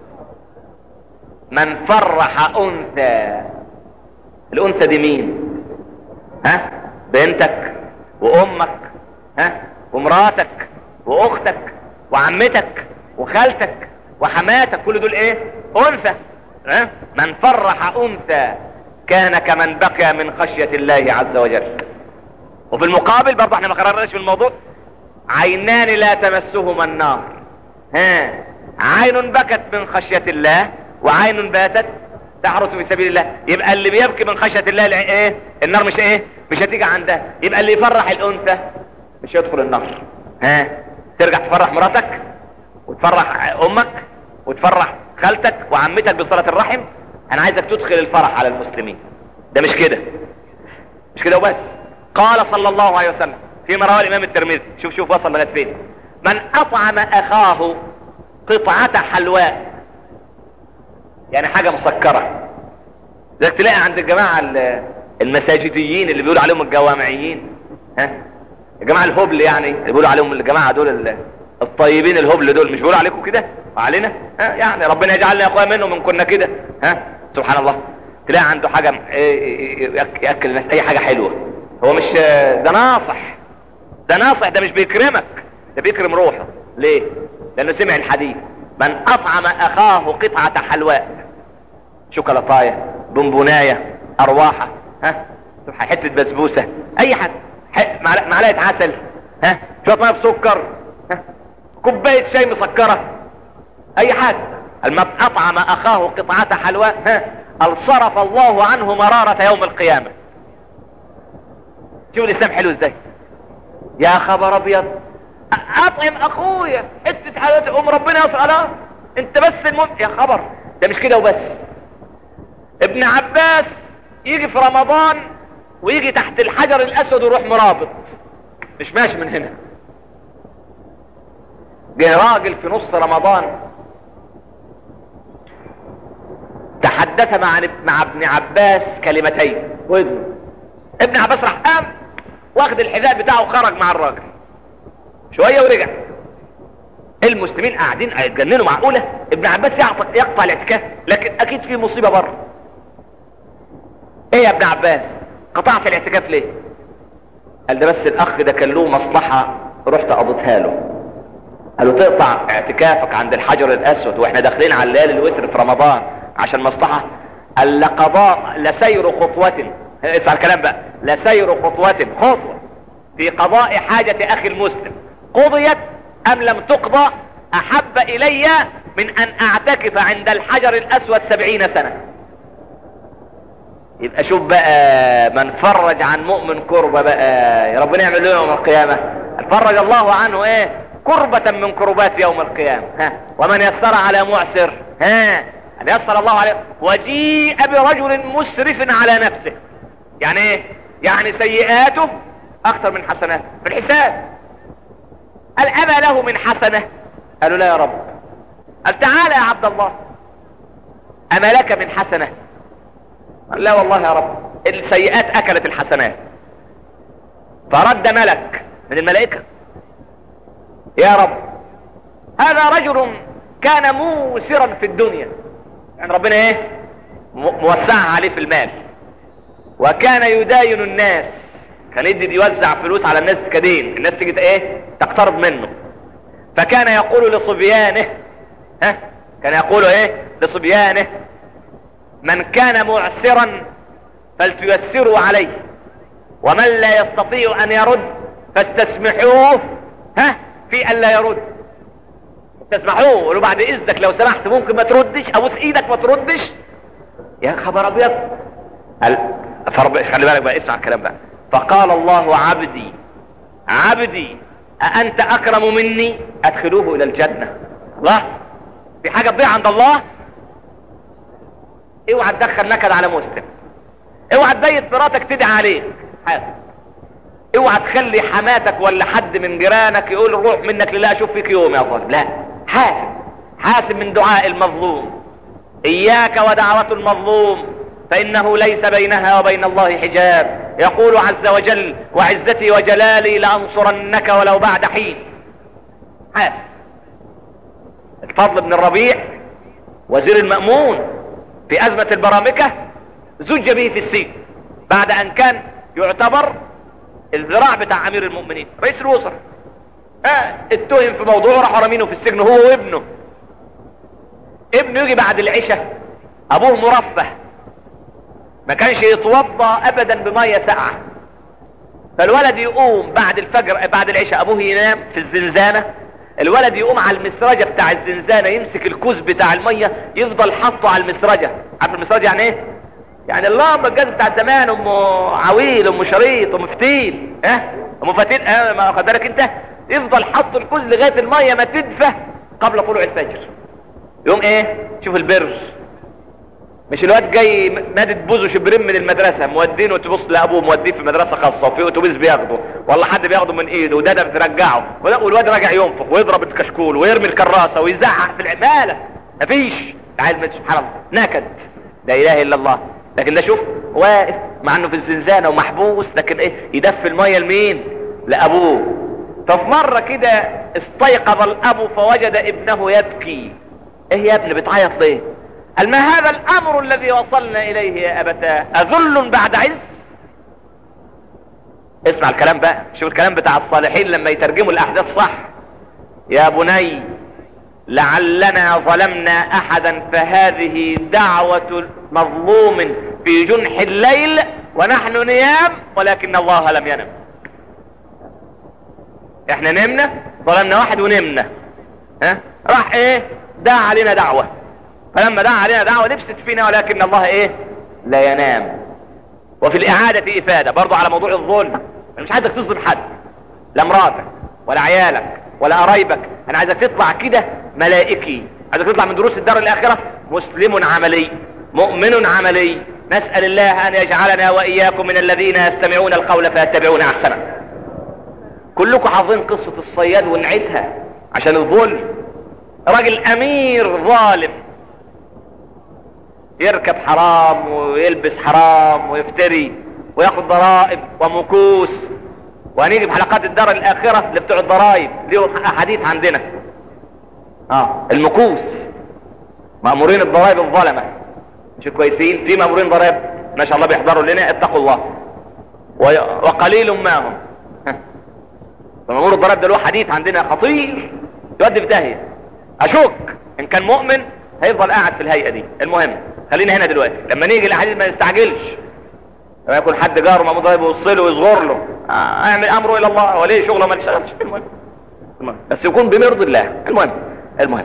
من فرح انثى الانثى دي مين ها بنتك وامك ها ومراتك واختك وعمتك وخالتك وحماتك كل دول ايه انثى ها من فرح انثى كان كمن بقي من خشية الله عز وجل وفي المقابل برضه احنا ما قررناش في الموضوع عينان لا تمسهما النار ها عين بكت من خشية الله وعين باتت تحرس في سبيل الله يبقى اللي بيبكي من خشية الله ايه النار مش ايه مش هتيجي عندها يبقى اللي يفرح الانثى مش يدخل النار ها ترجع تفرح مراتك وتفرح امك وتفرح خالتك وعمتك بصلة الرحم انا عايزك تدخل الفرح على المسلمين ده مش كده مش كده وبس قال صلى الله عليه وسلم فيما رواه الامام الترمذي شوف شوف وصل لغايه فين من اطعم اخاه قطعة حلواء يعني حاجة مسكرة لذلك تلاقي عند الجماعة المساجديين اللي بيقولوا عليهم الجوامعيين ها الجماعة الهبل يعني اللي بيقولوا عليهم الجماعة دول الطيبين الهبل دول مش بيقولوا عليكم كده وعلينا ها يعني ربنا يجعلنا يا اخويا منهم من كنا كده ها سبحان الله تلاقي عنده حاجة يأكل الناس اي حاجة حلوة هو مش ده ناصح ده ناصح ده مش بيكرمك ده بيكرم روحه ليه لانه سمع الحديث من اطعم اخاه قطعة حلواء شوكولاتاية بونبوناية ارواحة ها حتة بسبوسة اي حد معلقة عسل ها شوية ميه بسكر ها كوباية شاي مسكرة اي حاجة المن اطعم اخاه قطعة حلواء ها الصرف الله عنه مرارة يوم القيامة شوف الاسلام حلو ازاي يا خبر ابيض اطعم اخويا حته حلويات ام ربنا يسألها انت بس المهم يا خبر ده مش كده وبس ابن عباس يجي في رمضان ويجي تحت الحجر الاسود ويروح مرابط مش ماشي من هنا جه راجل في نص رمضان تحدث مع مع ابن عباس كلمتين وابن ابن عباس راح قام واخد الحذاء بتاعه وخرج مع الراجل شوية ورجع المسلمين قاعدين هيتجننوا معقولة ابن عباس يقطع الاعتكاف لكن اكيد في مصيبة بره ايه يا ابن عباس قطعت الاعتكاف ليه قال ده بس الاخ ده كان له مصلحة رحت قضيتها له قال له تقطع اعتكافك عند الحجر الاسود واحنا داخلين على الليالي الوتر في رمضان عشان مصلحة قال لقضاء لسير خطوة اسمع الكلام بقى لسير خطوة خطوة في قضاء حاجة اخي المسلم قضيت ام لم تقضى احب الي من ان اعتكف عند الحجر الاسود سبعين سنة يبقى شوف بقى من فرج عن مؤمن كربة بقى يا ربنا يعمل له يوم القيامة فرج الله عنه ايه كربة من كربات يوم القيامة ها ومن يسر على معسر ها ان يسر الله عليه وجيء برجل مسرف على نفسه يعني ايه يعني سيئاته اكثر من حسناته في الحساب قال اما له من حسنة قالوا لا يا رب قال تعالى يا عبد الله اما لك من حسنة قال لا والله يا رب السيئات اكلت الحسنات فرد ملك من الملائكة يا رب هذا رجل كان موسرا في الدنيا يعني ربنا ايه موسعها عليه في المال وكان يداين الناس كان يدي يوزع فلوس على الناس كدين الناس تيجي ايه تقترض منه فكان يقول لصبيانه ها كان يقول ايه لصبيانه من كان معسرا فلتيسروا عليه ومن لا يستطيع ان يرد فاستسمحوه ها في ان لا يرد تسمحوه ولو بعد اذنك لو سمحت ممكن ما تردش ابوس ايدك ما تردش يا خبر ابيض قال فرب خلي بالك بقى اسمع الكلام بقى فقال الله عبدي عبدي أأنت أكرم مني أدخلوه إلى الجنة الله في حاجة تضيع عند الله اوعى تدخل نكد على مسلم اوعى تبيت مراتك تدعي عليك حاسب اوعى تخلي حماتك ولا حد من جيرانك يقول روح منك لله اشوف فيك يوم يا ظالم لا حاسب حاسب من دعاء المظلوم اياك ودعوة المظلوم فانه ليس بينها وبين الله حجاب يقول عز وجل وعزتي وجلالي لانصرنك ولو بعد حين حاسب الفضل بن الربيع وزير المأمون في ازمة البرامكة زج به في السجن بعد ان كان يعتبر الذراع بتاع امير المؤمنين رئيس الوزراء اه اتهم في موضوع راح رمينه في السجن هو وابنه ابنه يجي بعد العشاء ابوه مرفه ما كانش يتوضا ابدا بميه ساقعه فالولد يقوم بعد الفجر بعد العشاء ابوه ينام في الزنزانه الولد يقوم على المسرجة بتاع الزنزانة يمسك الكوز بتاع المية يفضل حاطه على المسرجة عارف المسرجة يعني ايه يعني اللمبة الجاز بتاع زمان ام عويل ام شريط ام فتيل ها ام فتيل اه ما واخد بالك انت يفضل حط الكوز لغاية المية ما تدفى قبل طلوع الفجر يقوم ايه شوف البر مش الواد جاي مادد بوزه شبرين من المدرسة مودينه تبص لابوه موديه في مدرسة خاصة وفي اتوبيس بياخده ولا حد بياخده من ايده وده ده بترجعه والواد راجع ينفخ ويضرب الكشكول ويرمي الكراسة ويزعق في العمالة مفيش تعال سبحان الله نكد لا اله الا الله لكن ده شوف واقف مع انه في الزنزانة ومحبوس لكن ايه يدفي المية لمين لابوه ففي مرة كده استيقظ الاب فوجد ابنه يبكي ايه يا ابني بتعيط ليه قال ما هذا الامر الذي وصلنا اليه يا ابتاه اذل بعد عز اسمع الكلام بقى شوف الكلام بتاع الصالحين لما يترجموا الاحداث صح يا بني لعلنا ظلمنا احدا فهذه دعوة مظلوم في جنح الليل ونحن نيام ولكن الله لم ينم احنا نمنا ظلمنا واحد ونمنا ها راح ايه دعا علينا دعوة فلما دعا علينا دعوة لبست فينا ولكن الله ايه لا ينام وفي الاعادة افادة برضو على موضوع الظلم انا مش عايزك تظلم حد لا مراتك ولا عيالك ولا قرايبك انا عايزك تطلع كده ملائكي عايزك تطلع من دروس الدار الاخرة مسلم عملي مؤمن عملي نسأل الله ان يجعلنا واياكم من الذين يستمعون القول فيتبعون احسنه كلكم حافظين قصة الصياد ونعيدها عشان الظلم راجل امير ظالم يركب حرام ويلبس حرام ويفتري وياخد ضرائب ومكوس وهنيجي في حلقات الدار الاخرة اللي بتوع الضرائب ليهم حديث عندنا اه المكوس مأمورين الضرائب الظلمة مش كويسين في مأمورين ضرائب ما شاء الله بيحضروا لنا اتقوا الله وقليل ما هم فمأمور الضرائب ده له حديث عندنا خطير يودي في داهية اشك ان كان مؤمن هيفضل قاعد في الهيئة دي المهم خلينا هنا دلوقتي لما نيجي الحديث ما نستعجلش لما يكون حد جاره مأمور ضرائب يوصله ويصغر له آه اعمل امره الى الله وليه شغله ما نشتغلش المهم المهم بس يكون بمرض الله المهم المهم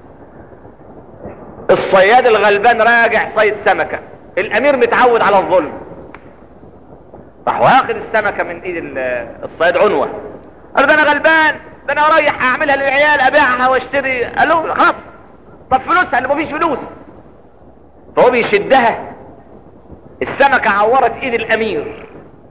الصياد الغلبان راجع صيد سمكة الامير متعود على الظلم راح واخد السمكة من ايد الصياد عنوة قال ده انا غلبان ده انا رايح اعملها للعيال ابيعها واشتري قال له خلاص طب فلوسها اللي مفيش فلوس فهو بيشدها السمكة عورت ايد الامير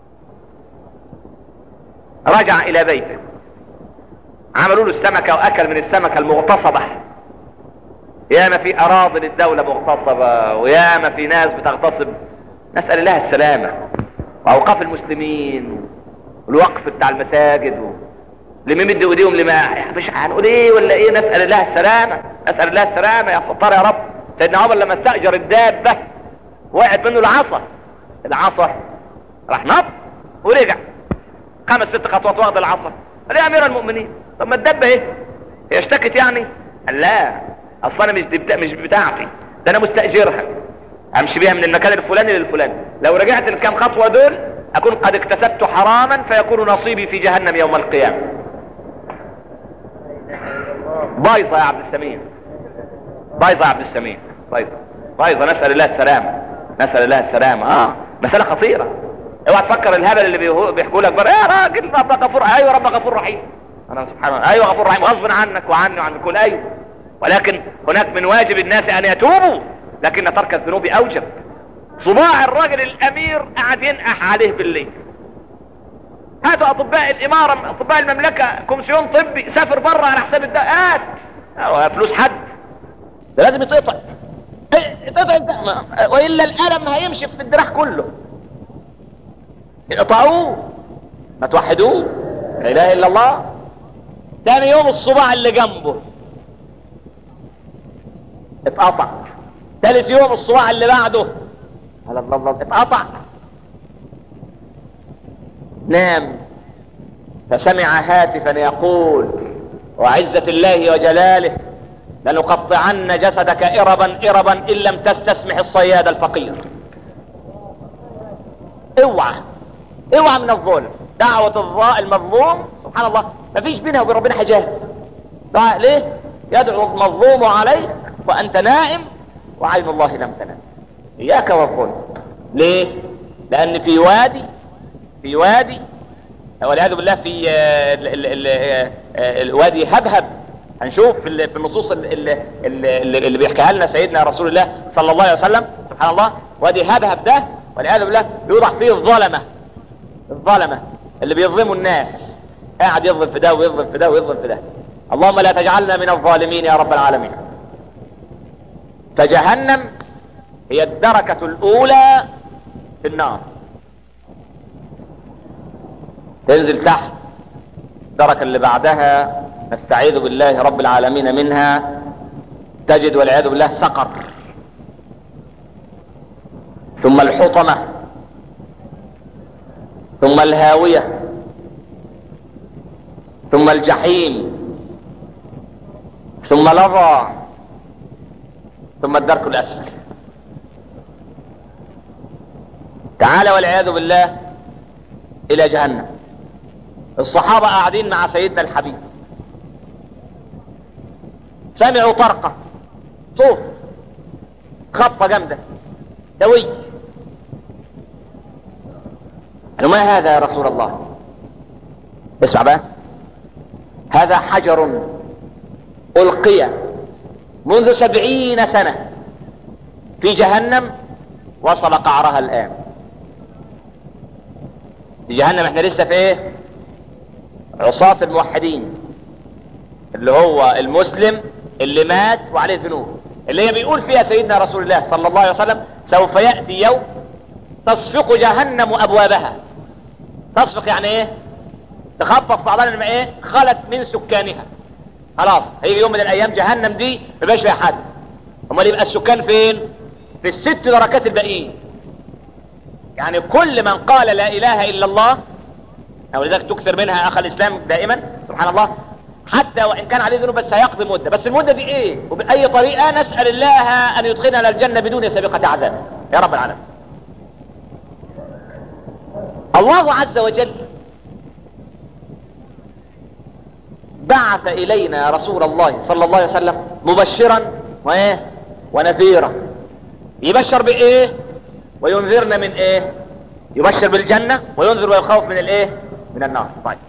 رجع الى بيته عملوا له السمكة واكل من السمكة المغتصبة ياما في اراضي للدولة مغتصبة وياما في ناس بتغتصب نسأل الله السلامة واوقاف المسلمين والوقف بتاع المساجد و... اللي مد ايديهم لما مش هنقول ايه ولا ايه نسأل الله السلامة نسأل الله السلامة يا ستار يا رب سيدنا عمر لما استأجر الدابة وقعت منه العصا العصا راح نط ورجع خمس ست خطوات واخد العصا قال يا امير المؤمنين طب ما الدابة ايه هي اشتكت يعني قال لا اصلا انا مش بتا... مش بتاعتي ده انا مستأجرها امشي بيها من المكان الفلاني للفلاني لو رجعت الكام خطوة دول اكون قد اكتسبت حراما فيكون نصيبي في جهنم يوم القيامة بايظة يا عبد السميع بايظة يا عبد السميع بايظة بايظة نسأل الله السلامة نسأل الله السلامة اه مسألة خطيرة اوعى تفكر الهبل اللي بيحكوا لك بره يا راجل رب غفور ايوه رب غفور رحيم انا سبحان الله ايوه غفور رحيم غصب عنك وعني وعن الكل ايوه ولكن هناك من واجب الناس ان يتوبوا لكن ترك الذنوب اوجب صباع الراجل الامير قاعد ينقح عليه بالليل هاتوا اطباء الامارة اطباء المملكة كومسيون طبي سافر بره على حساب الدقات فلوس حد ده لازم يتقطع يتقطع والا الالم هيمشي في الدراع كله اقطعوه ما توحدوه لا اله الا الله تاني يوم الصباع اللي جنبه اتقطع ثالث يوم الصباع اللي بعده الله الله الله اتقطع نام فسمع هاتفا يقول وعزة الله وجلاله لنقطعن جسدك إربا إربا إن لم تستسمح الصياد الفقير اوعى اوعى من الظلم دعوة الظاء المظلوم سبحان الله ما فيش بينها وبين ربنا حجاب دعاء ليه يدعو المظلوم عليك وانت نائم وعين الله لم تنام اياك والظلم ليه لان في وادي في وادي والعياذ بالله في آه، ال- ال- ال- آه، آه، الوادي هبهب هنشوف في ال- في النصوص ال- ال- ال- اللي بيحكيها لنا سيدنا رسول الله صلى الله عليه وسلم سبحان الله وادي هبهب ده والعياذ بالله يوضع فيه الظلمه الظلمه اللي بيظلموا الناس قاعد يظلم في ده ويظلم في ده ويظلم في ده اللهم لا تجعلنا من الظالمين يا رب العالمين فجهنم هي الدركة الأولى في النار تنزل تحت الدركة اللي بعدها نستعيذ بالله رب العالمين منها تجد والعياذ بالله سقر ثم الحطمة ثم الهاوية ثم الجحيم ثم لظى ثم الدرك الأسفل تعالى والعياذ بالله إلى جهنم الصحابة قاعدين مع سيدنا الحبيب سمعوا طرقة صوت خبطة جامدة دوي قالوا ما هذا يا رسول الله اسمع بقى هذا حجر ألقي منذ سبعين سنة في جهنم وصل قعرها الآن في جهنم احنا لسه في ايه عصاة الموحدين اللي هو المسلم اللي مات وعليه ذنوب اللي هي بيقول فيها سيدنا رسول الله صلى الله عليه وسلم سوف يأتي يوم تصفق جهنم أبوابها تصفق يعني ايه تخبط بعضها لما ايه خلت من سكانها خلاص هيجي يوم من الايام جهنم دي ما بقاش فيها حد امال يبقى السكان فين في الست دركات الباقيين يعني كل من قال لا اله الا الله او لذلك تكثر منها اخ الاسلام دائما سبحان الله حتى وان كان عليه ذنوب بس هيقضي مده بس المده دي ايه وباي طريقه نسال الله ان يدخلنا الجنه بدون سابقه عذاب يا رب العالمين الله عز وجل بعث الينا رسول الله صلى الله عليه وسلم مبشرا وايه ونذيرا يبشر بايه وينذرنا من ايه يبشر بالجنة وينذر ويخوف من الايه من النار طيب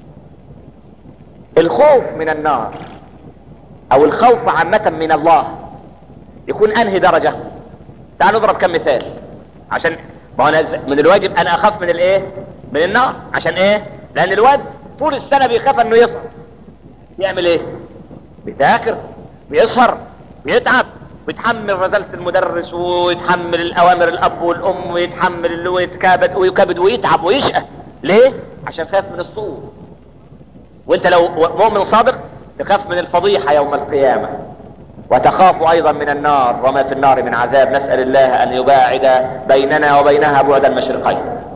الخوف من النار او الخوف عامة من الله يكون انهي درجة تعال نضرب كم مثال عشان ما هو أنا من الواجب انا اخاف من الايه من النار عشان ايه لان الواد طول السنة بيخاف انه يصعد يعمل ايه بيذاكر بيسهر بيتعب ويتحمل رزالة المدرس ويتحمل الأوامر الأب والأم ويتحمل اللي ويتكابد ويكبد ويتعب ويشقى ليه؟ عشان خاف من الصور وانت لو مؤمن صادق تخاف من الفضيحة يوم القيامة وتخاف أيضا من النار وما في النار من عذاب نسأل الله أن يباعد بيننا وبينها بعد المشرقين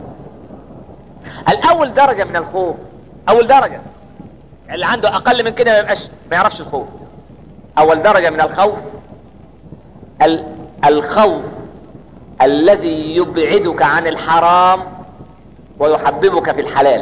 الأول درجة من الخوف أول درجة اللي عنده أقل من كده ما يبقاش ما يعرفش الخوف أول درجة من الخوف الخوف الذي يبعدك عن الحرام ويحببك في الحلال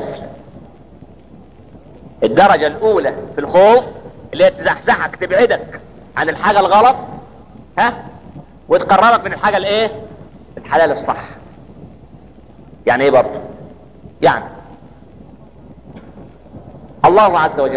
الدرجة الاولى في الخوف اللي هي تزحزحك تبعدك عن الحاجة الغلط ها وتقربك من الحاجة الايه الحلال الصح يعني ايه برضه يعني الله عز وجل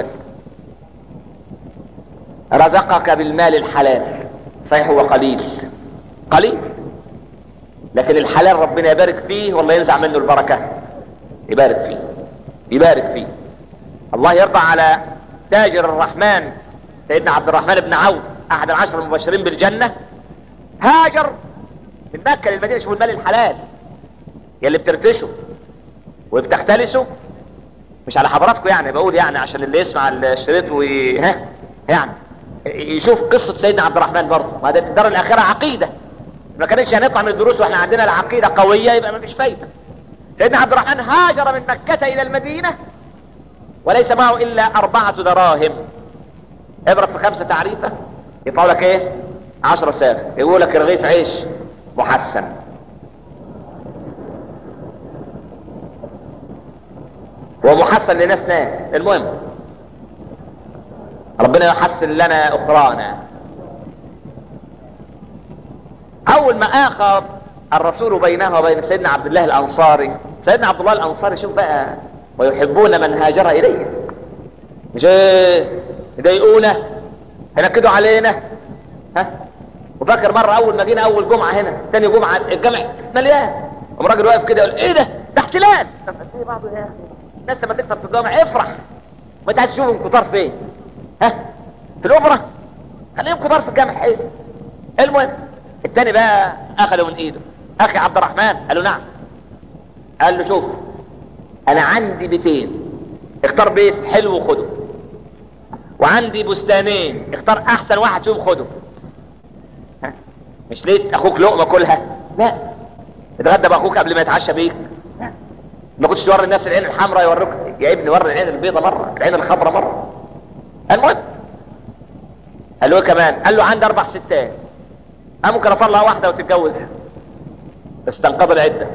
رزقك بالمال الحلال صحيح هو قليل قليل لكن الحلال ربنا يبارك فيه والله ينزع منه البركة يبارك فيه يبارك فيه الله يرضى على تاجر الرحمن سيدنا عبد الرحمن بن عوف احد العشر المبشرين بالجنة هاجر من مكة للمدينة شوفوا المال الحلال يلي بترتشه وبتختلسه مش على حضراتكم يعني بقول يعني عشان اللي يسمع الشريط وي... ها يعني يشوف قصة سيدنا عبد الرحمن برضه ما ده الدار الآخرة عقيدة ما كانتش هنطلع من الدروس واحنا عندنا العقيدة قوية يبقى ما فيش فايدة سيدنا عبد الرحمن هاجر من مكة إلى المدينة وليس معه إلا أربعة دراهم اضرب في خمسة تعريفة يطلع لك ايه عشرة ساغ يقول لك رغيف عيش محسن ومحسن لناس ناس المهم ربنا يحسن لنا اخرانا اول ما اخر الرسول بينه وبين سيدنا عبد الله الانصاري سيدنا عبد الله الانصاري شوف بقى ويحبون من هاجر اليه مش ايه يضايقونا ينكدوا علينا ها وفاكر مره اول ما جينا اول جمعه هنا ثاني جمعه الجامع مليان قام راجل واقف كده يقول ايه ده ده احتلال طب ايه بعضه يا اخي الناس لما تكتب في الجامع افرح ما انت عايز تشوفهم كتار فين ها في الاوبرا خليهم كتار في الجامع ايه المهم الثاني بقى اخذه من ايده اخي عبد الرحمن قال له نعم قال له شوف انا عندي بيتين اختار بيت حلو وخده وعندي بستانين اختار احسن واحد فيهم خده ها؟ مش ليه اخوك لقمه كلها لا اتغدى باخوك قبل ما يتعشى بيك لا. ما كنتش توري الناس العين الحمراء يوروك يا ابني وري العين البيضاء مره العين الخضراء مره المهم قال له إيه كمان قال له عندي اربع ستات انا ممكن اطلع واحده وتتجوزها بس تنقضي العده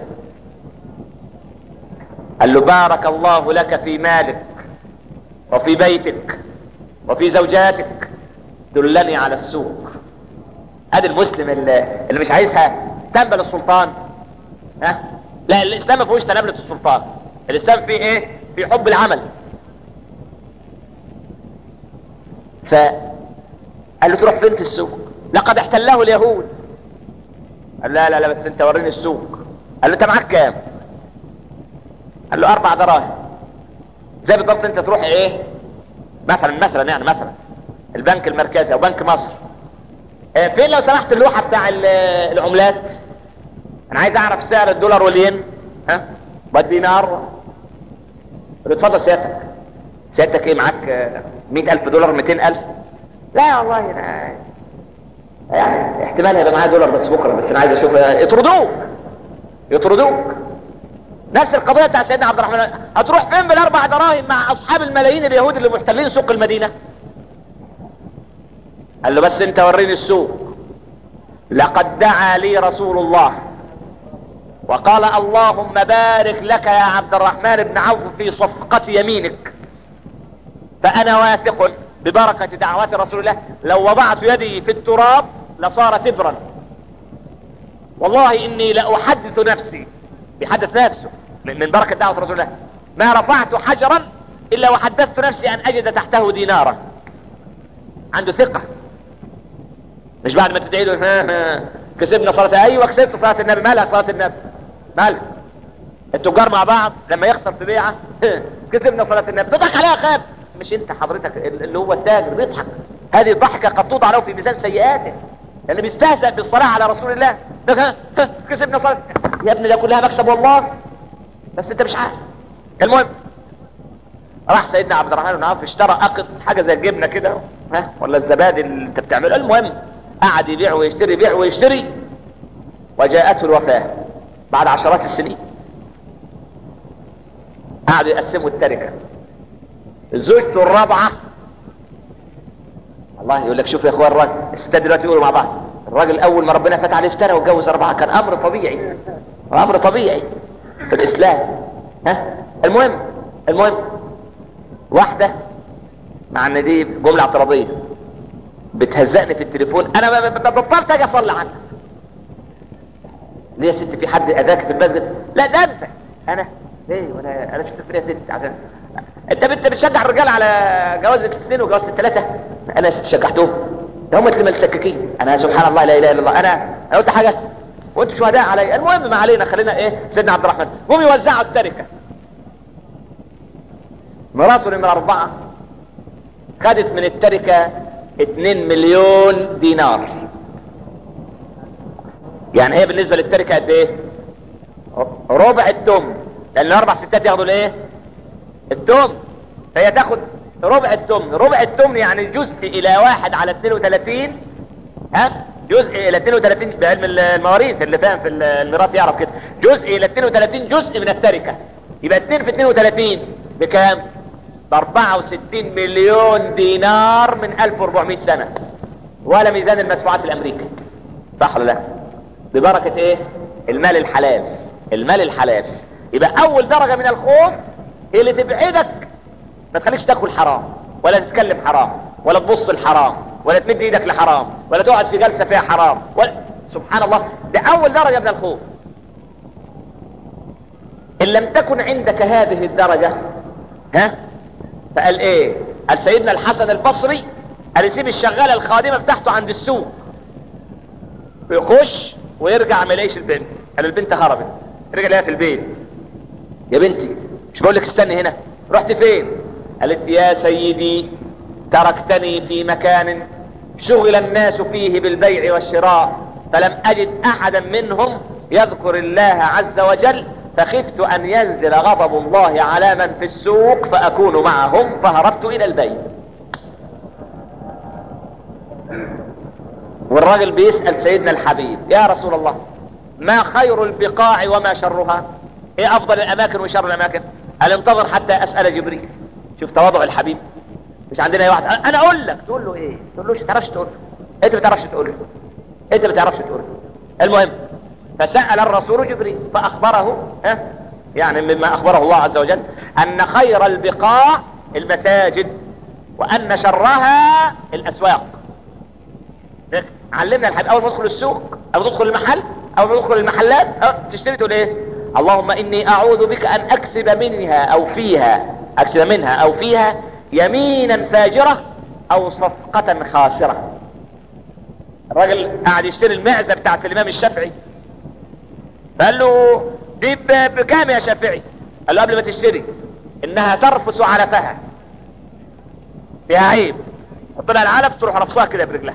قال له بارك الله لك في مالك وفي بيتك وفي زوجاتك دلني على السوق ادي المسلم اللي, اللي مش عايزها تنبل السلطان ها لا الاسلام ما فيهوش تنابلة السلطان الاسلام فيه ايه في حب العمل ف قال له تروح فين في السوق لقد احتله اليهود قال لا لا لا بس انت وريني السوق قال له انت معاك كام قال له اربع دراهم زي بالضبط انت تروح ايه مثلا مثلا يعني مثلا البنك المركزي او بنك مصر اه فين لو سمحت اللوحه بتاع العملات انا عايز اعرف سعر الدولار والين ها والدينار قال له اتفضل سيادتك سيادتك ايه معاك مئة الف دولار مئتين الف لا والله انا يعني احتمال هيبقى معايا دولار بس بكره بس انا عايز اشوف يطردوك يطردوك نفس القضيه بتاع سيدنا عبد الرحمن هتروح فين بالاربع دراهم مع اصحاب الملايين اليهود اللي محتلين سوق المدينه قال له بس انت وريني السوق لقد دعا لي رسول الله وقال اللهم بارك لك يا عبد الرحمن بن عوف في صفقة يمينك فانا واثق ببركة دعوات رسول الله لو وضعت يدي في التراب لصار تبرا والله اني لاحدث نفسي بيحدث نفسه من بركة دعوة رسول الله ما رفعت حجرا الا وحدثت نفسي ان اجد تحته دينارا عنده ثقة مش بعد ما تدعي له ها ها كسبنا صلاة ايوه كسبت صلاة النبي مالها صلاة النبي مالها التجار مع بعض لما يخسر في بيعة كسبنا صلاة النبي تضحك عليها خاب مش انت حضرتك اللي هو التاجر بيضحك هذه الضحكة قد توضع له في ميزان سيئاته لان بيستهزأ بالصلاة على رسول الله ها ها كسبنا صلاة يا ابني ده كلها مكسب والله بس انت مش عارف المهم راح سيدنا عبد الرحمن بن عوف اشترى اقط حاجه زي الجبنه كده ها ولا الزبادي اللي انت بتعمله المهم قعد يبيع ويشتري يبيع ويشتري وجاءته الوفاه بعد عشرات السنين قعدوا يقسموا التركه زوجته الرابعه الله يقول لك شوف يا اخوان الراجل الستات دلوقتي يقولوا مع بعض الراجل اول ما ربنا فتح عليه اشترى واتجوز اربعه كان امر طبيعي امر طبيعي في الاسلام ها المهم المهم واحده مع ان دي جمله اعتراضيه بتهزقني في التليفون انا بطلت اجي اصلي عنك ليه يا ست في حد اذاك في المسجد لا ده انت انا ليه وانا انا شفت فين يا ست عشان انت انت بتشجع الرجال على جواز الاثنين وجواز الثلاثه انا يا ست شجعتهم ده هم اللي متسككين انا سبحان الله لا اله الا الله انا انا قلت حاجه وانتوا شهداء علي المهم ما علينا خلينا ايه سيدنا عبد الرحمن هم يوزعوا التركه مراته نمرة أربعة خدت من التركة 2 مليون دينار يعني هي بالنسبة للتركة قد ايه ربع التم لان الاربع ستات ياخدوا الايه التم فهي تاخد ربع التم ربع التم يعني جزء الى واحد على 32 ها جزء الى 32 بعلم المواريث اللي فاهم في الميراث يعرف كده جزء الى 32 جزء من التركة يبقى 2 في 32 بكام ب 64 مليون دينار من 1400 سنة ولا ميزان المدفوعات الامريكي صح ولا لا ببركة ايه المال الحلال المال الحلال يبقى اول درجة من الخوف اللي تبعدك ما تخليكش تاكل حرام ولا تتكلم حرام ولا تبص الحرام ولا تمد ايدك لحرام ولا تقعد في جلسة فيها حرام ولا سبحان الله ده اول درجة من الخوف ان لم تكن عندك هذه الدرجة ها فقال ايه قال سيدنا الحسن البصري قال يسيب الشغالة الخادمة بتاعته عند السوق ويخش ويرجع ما يلاقيش البنت قال البنت هربت رجع لها في البيت يا بنتي مش بقول لك استني هنا رحت فين قالت يا سيدي تركتني في مكان شغل الناس فيه بالبيع والشراء فلم اجد احدا منهم يذكر الله عز وجل فخفت ان ينزل غضب الله على من في السوق فاكون معهم فهربت الى البيت والراجل بيسأل سيدنا الحبيب يا رسول الله ما خير البقاع وما شرها ايه افضل الاماكن وشر الاماكن قال انتظر حتى اسأل جبريل شوف تواضع الحبيب مش عندنا واحد انا اقول لك تقول له ايه تقول له ما تعرفش تقول له انت ما تعرفش تقول له انت ما تعرفش تقول له المهم فسأل الرسول جبريل فاخبره ها يعني مما اخبره الله عز وجل ان خير البقاع المساجد وان شرها الاسواق علمنا الحبيب اول ما تدخل السوق او تدخل المحل او ما تدخل المحلات أو تشتري تقول ايه اللهم اني اعوذ بك ان اكسب منها او فيها اكسب منها او فيها يمينا فاجرة او صفقة خاسرة الراجل قاعد يشتري المعزة بتاعت الامام الشافعي قال له دي بكام يا شافعي قال له قبل ما تشتري انها ترفس علفها فيها عيب طلع العلف تروح رفصها كده برجلها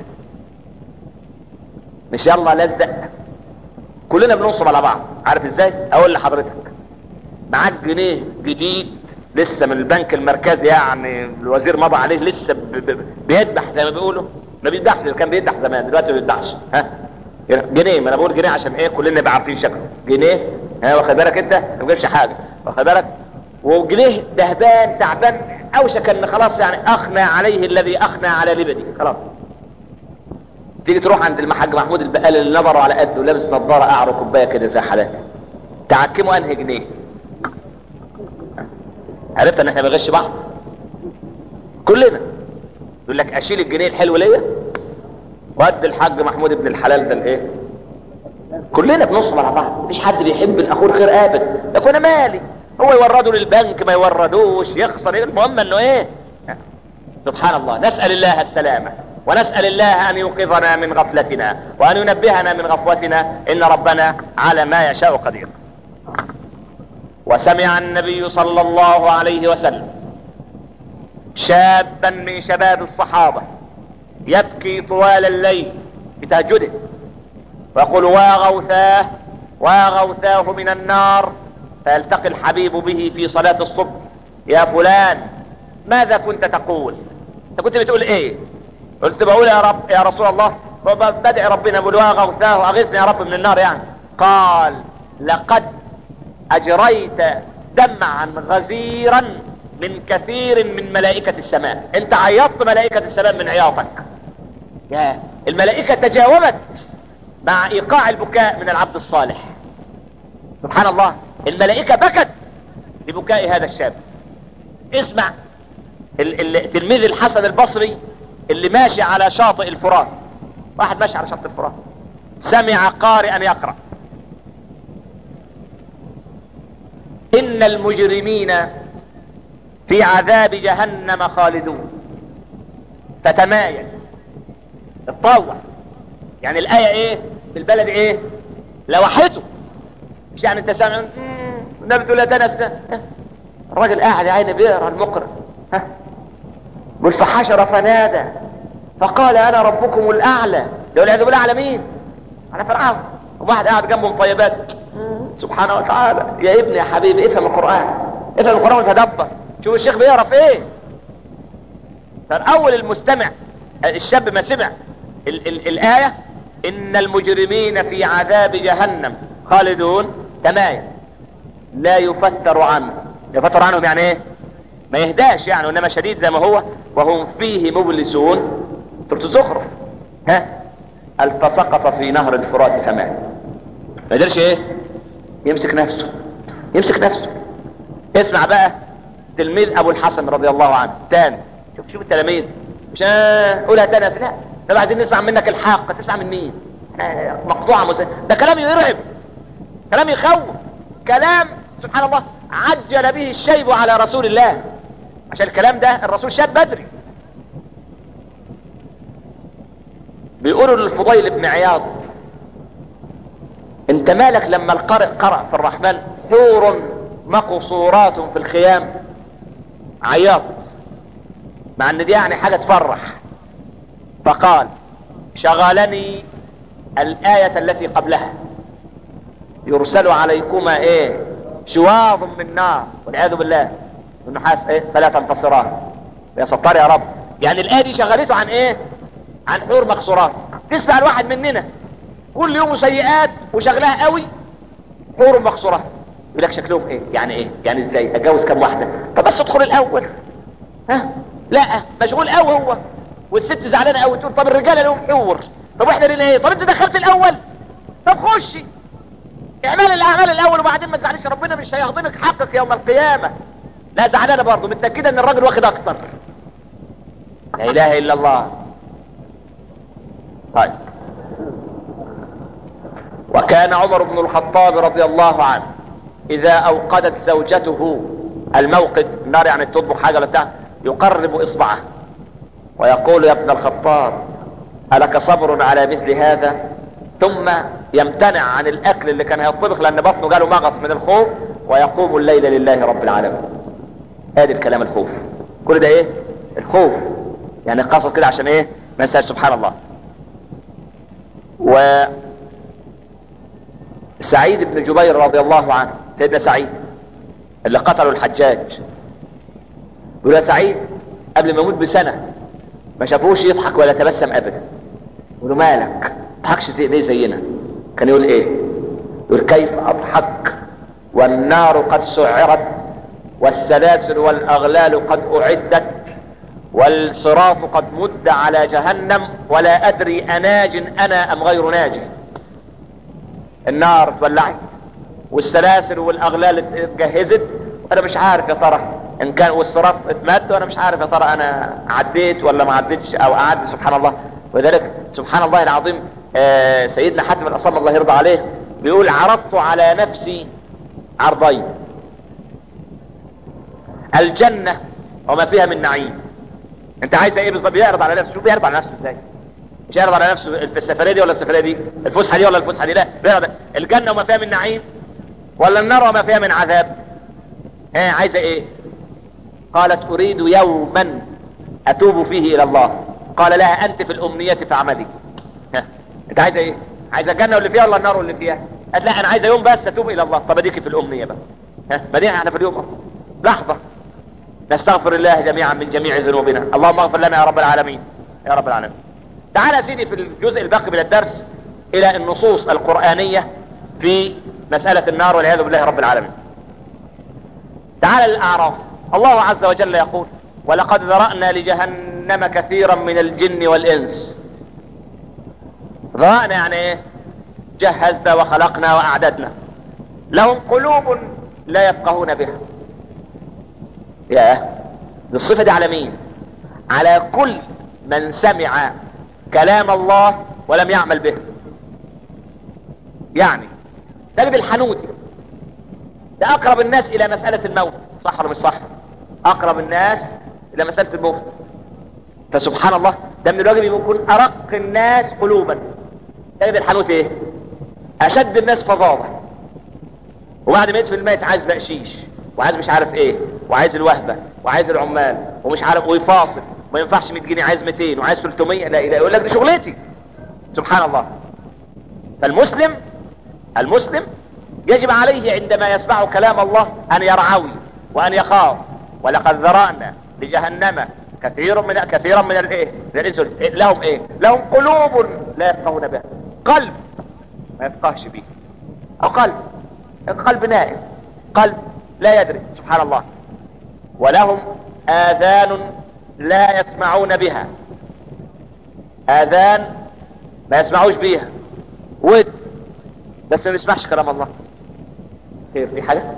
مش يلا لزق كلنا بننصب على بعض عارف ازاي اقول لحضرتك معاك جنيه جديد لسه من البنك المركزي يعني الوزير مضى عليه لسه ب- ب- بيذبح زي ما بيقولوا ما بيذبحش كان بيذبح زمان دلوقتي ما بيذبحش ها جنيه ما انا بقول جنيه عشان ايه كلنا نبقى عارفين شكله جنيه ها واخد بالك انت ما بيجيبش حاجه واخد بالك وجنيه دهبان تعبان اوشك ان خلاص يعني اخنى عليه الذي اخنى على لبدي خلاص تيجي تروح عند المحاج محمود البقال اللي نظره على قده لابس نظاره قعر كوبايه كده زي حالاتي تعكمه انهي جنيه عرفت ان احنا بنغش بعض كلنا يقول لك اشيل الجنيه الحلو ليا وادي الحاج محمود ابن الحلال ده الايه كلنا بنصب على بعض مفيش حد بيحب الاخوه الخير ابدا يكون أنا مالي هو يورده للبنك ما يوردوش يخسر إيه؟ المهم انه ايه سبحان الله نسأل الله السلامة ونسأل الله أن يوقظنا من غفلتنا وأن ينبهنا من غفوتنا إن ربنا على ما يشاء قدير وسمع النبي صلى الله عليه وسلم شابا من شباب الصحابة يبكي طوال الليل بتهجده ويقول وغوثاه وغوثاه من النار فيلتقي الحبيب به في صلاة الصبح يا فلان ماذا كنت تقول انت كنت بتقول ايه قلت بقول يا رب يا رسول الله بدعي ربنا بقول وغوثاه اغثني يا رب من النار يعني قال لقد اجريت دمعا غزيرا من كثير من ملائكة السماء انت عيطت ملائكة السماء من عياطك يا الملائكة تجاوبت مع ايقاع البكاء من العبد الصالح سبحان الله الملائكة بكت لبكاء هذا الشاب اسمع التلميذ الحسن البصري اللي ماشي على شاطئ الفرات واحد ماشي على شاطئ الفرات سمع قارئا يقرأ ان المجرمين في عذاب جهنم خالدون فتمايل اتطوع يعني الآية ايه في البلد ايه لوحته مش يعني انت سامع النبي تقول لا تنس الراجل قاعد يا عيني بيقرا المقرأ ها قل فحشر فنادى فقال انا ربكم الاعلى لو العياذ بالله على مين على فرعون وواحد قاعد جنبه مطيبات سبحانه وتعالى يا ابني يا حبيبي افهم القرآن افهم القرآن وتدبر شوف الشيخ بيقرا في ايه فالاول المستمع الشاب ما سمع ال ال الآية ان المجرمين في عذاب جهنم خالدون تمايل لا يفتر عنه يفتر عنهم يعني ايه ما يهداش يعني وانما شديد زي ما هو وهم فيه مبلسون سورة الزخرف ها التصقط في نهر الفرات فمات ما قدرش ايه يمسك نفسه يمسك نفسه اسمع بقى تلميذ ابو الحسن رضي الله عنه تاني شوف شوف التلاميذ مش آه، قولها تاني يا سيدي. لا طب عايزين نسمع منك الحق تسمع من مين آه، مقطوعه مس... ده كلام يرعب كلام يخوف كلام سبحان الله عجل به الشيب على رسول الله عشان الكلام ده الرسول شاب بدري بيقولوا للفضيل بن عياض انت مالك لما القارئ قرأ في الرحمن حور مقصورات في الخيام عياط مع ان دي يعني حاجة تفرح فقال شغلني الآية التي قبلها يرسل عليكما ايه شواظ من نار والعياذ بالله النحاس ايه فلا تنتصران يا ستار يا رب يعني الآية دي شغلته عن ايه عن حور مقصورات تسمع الواحد مننا كل يوم سيئات وشغلها قوي حور مقصورات يقول لك شكلهم ايه يعني ايه يعني ازاي اتجوز كام واحده طب بس ادخل الاول ها لا مشغول قوي هو والست زعلانه قوي تقول طب الرجاله لهم حور طب واحنا لنا ايه طب انت دخلت الاول طب خشي اعمل الاعمال الاول وبعدين ما تزعليش ربنا مش هيهضمك حقك يوم القيامه لا زعلانه برضه متاكده ان الراجل واخد اكتر لا اله الا الله طيب وكان عمر بن الخطاب رضي الله عنه اذا اوقدت زوجته الموقد النار يعني تطبخ حاجه ولا بتاع يقرب اصبعه ويقول يا ابن الخطاب الك صبر على مثل هذا ثم يمتنع عن الاكل اللي كان هيطبخ لان بطنه جاله مغص من الخوف ويقوم الليل لله رب العالمين ادي الكلام الخوف كل ده ايه الخوف يعني قصد كده عشان ايه ما ينساش سبحان الله و سعيد بن جبير رضي الله عنه سيدنا سعيد اللي قتلوا الحجاج يقول يا سعيد قبل ما يموت بسنة ما شافوش يضحك ولا تبسم ابدا يقولوا مالك تضحكش ليه زينا كان يقول ايه يقول كيف اضحك والنار قد سعرت والسلاسل والاغلال قد اعدت والصراط قد مد على جهنم ولا ادري اناج انا ام غير ناج النار اتولعت والسلاسل والاغلال اتجهزت وانا مش عارف يا ترى ان كان والصراط اتمد وانا مش عارف يا ترى انا عديت ولا ما عديتش او اعدي سبحان الله ولذلك سبحان الله العظيم آه سيدنا حاتم الاصم الله يرضى عليه بيقول عرضت على نفسي عرضين الجنة وما فيها من نعيم انت عايز ايه بالظبط بيعرض على نفسه شوف بيعرض على نفسه ازاي مش يعرض على نفسه في السفريه دي ولا السفريه دي الفسحه دي ولا الفسحه دي لا بيعرض الجنه وما فيها من نعيم ولا النار وما فيها من عذاب ها عايزه ايه قالت اريد يوما اتوب فيه الى الله قال لها انت في الامنيه فاعملي ها انت عايزه ايه عايزه الجنه واللي فيها ولا النار واللي فيها قالت لا انا عايزه يوم بس اتوب الى الله طب اديكي في الامنيه بقى ها بدينا احنا في اليوم لحظه نستغفر الله جميعا من جميع ذنوبنا اللهم اغفر لنا يا رب العالمين يا رب العالمين تعال يا سيدي في الجزء الباقي من الدرس الى النصوص القرآنية في مسألة النار والعياذ بالله رب العالمين تعال للأعراف الله عز وجل يقول ولقد ذرأنا لجهنم كثيرا من الجن والإنس ذرأنا يعني ايه جهزنا وخلقنا وأعددنا لهم قلوب لا يفقهون بها يا الصفة دي على مين على كل من سمع كلام الله ولم يعمل به يعني تجد الحنوتي ده اقرب الناس الى مسألة الموت صح ولا مش صح اقرب الناس الى مسألة الموت فسبحان الله ده من الواجب يكون ارق الناس قلوبا تجد الحنوتي ايه اشد الناس فظاظة وبعد ما يدفن الميت عايز بقشيش وعايز مش عارف ايه وعايز الوهبة وعايز العمال ومش عارف ويفاصل ما ينفعش 100 جنيه عايز 200 وعايز 300 لا اله يقول لك دي شغلتي سبحان الله فالمسلم المسلم يجب عليه عندما يسمع كلام الله ان يرعوي وان يخاف ولقد ذرأنا لجهنم كثير من كثيرا من الايه من الانس لهم ايه لهم قلوب لا يفقهون بها قلب ما يفقهش به او قلب قلب نائم قلب لا يدري سبحان الله ولهم آذان لا يسمعون بها آذان ما يسمعوش بيها ود بس ما بيسمعش كلام الله خير في حاجة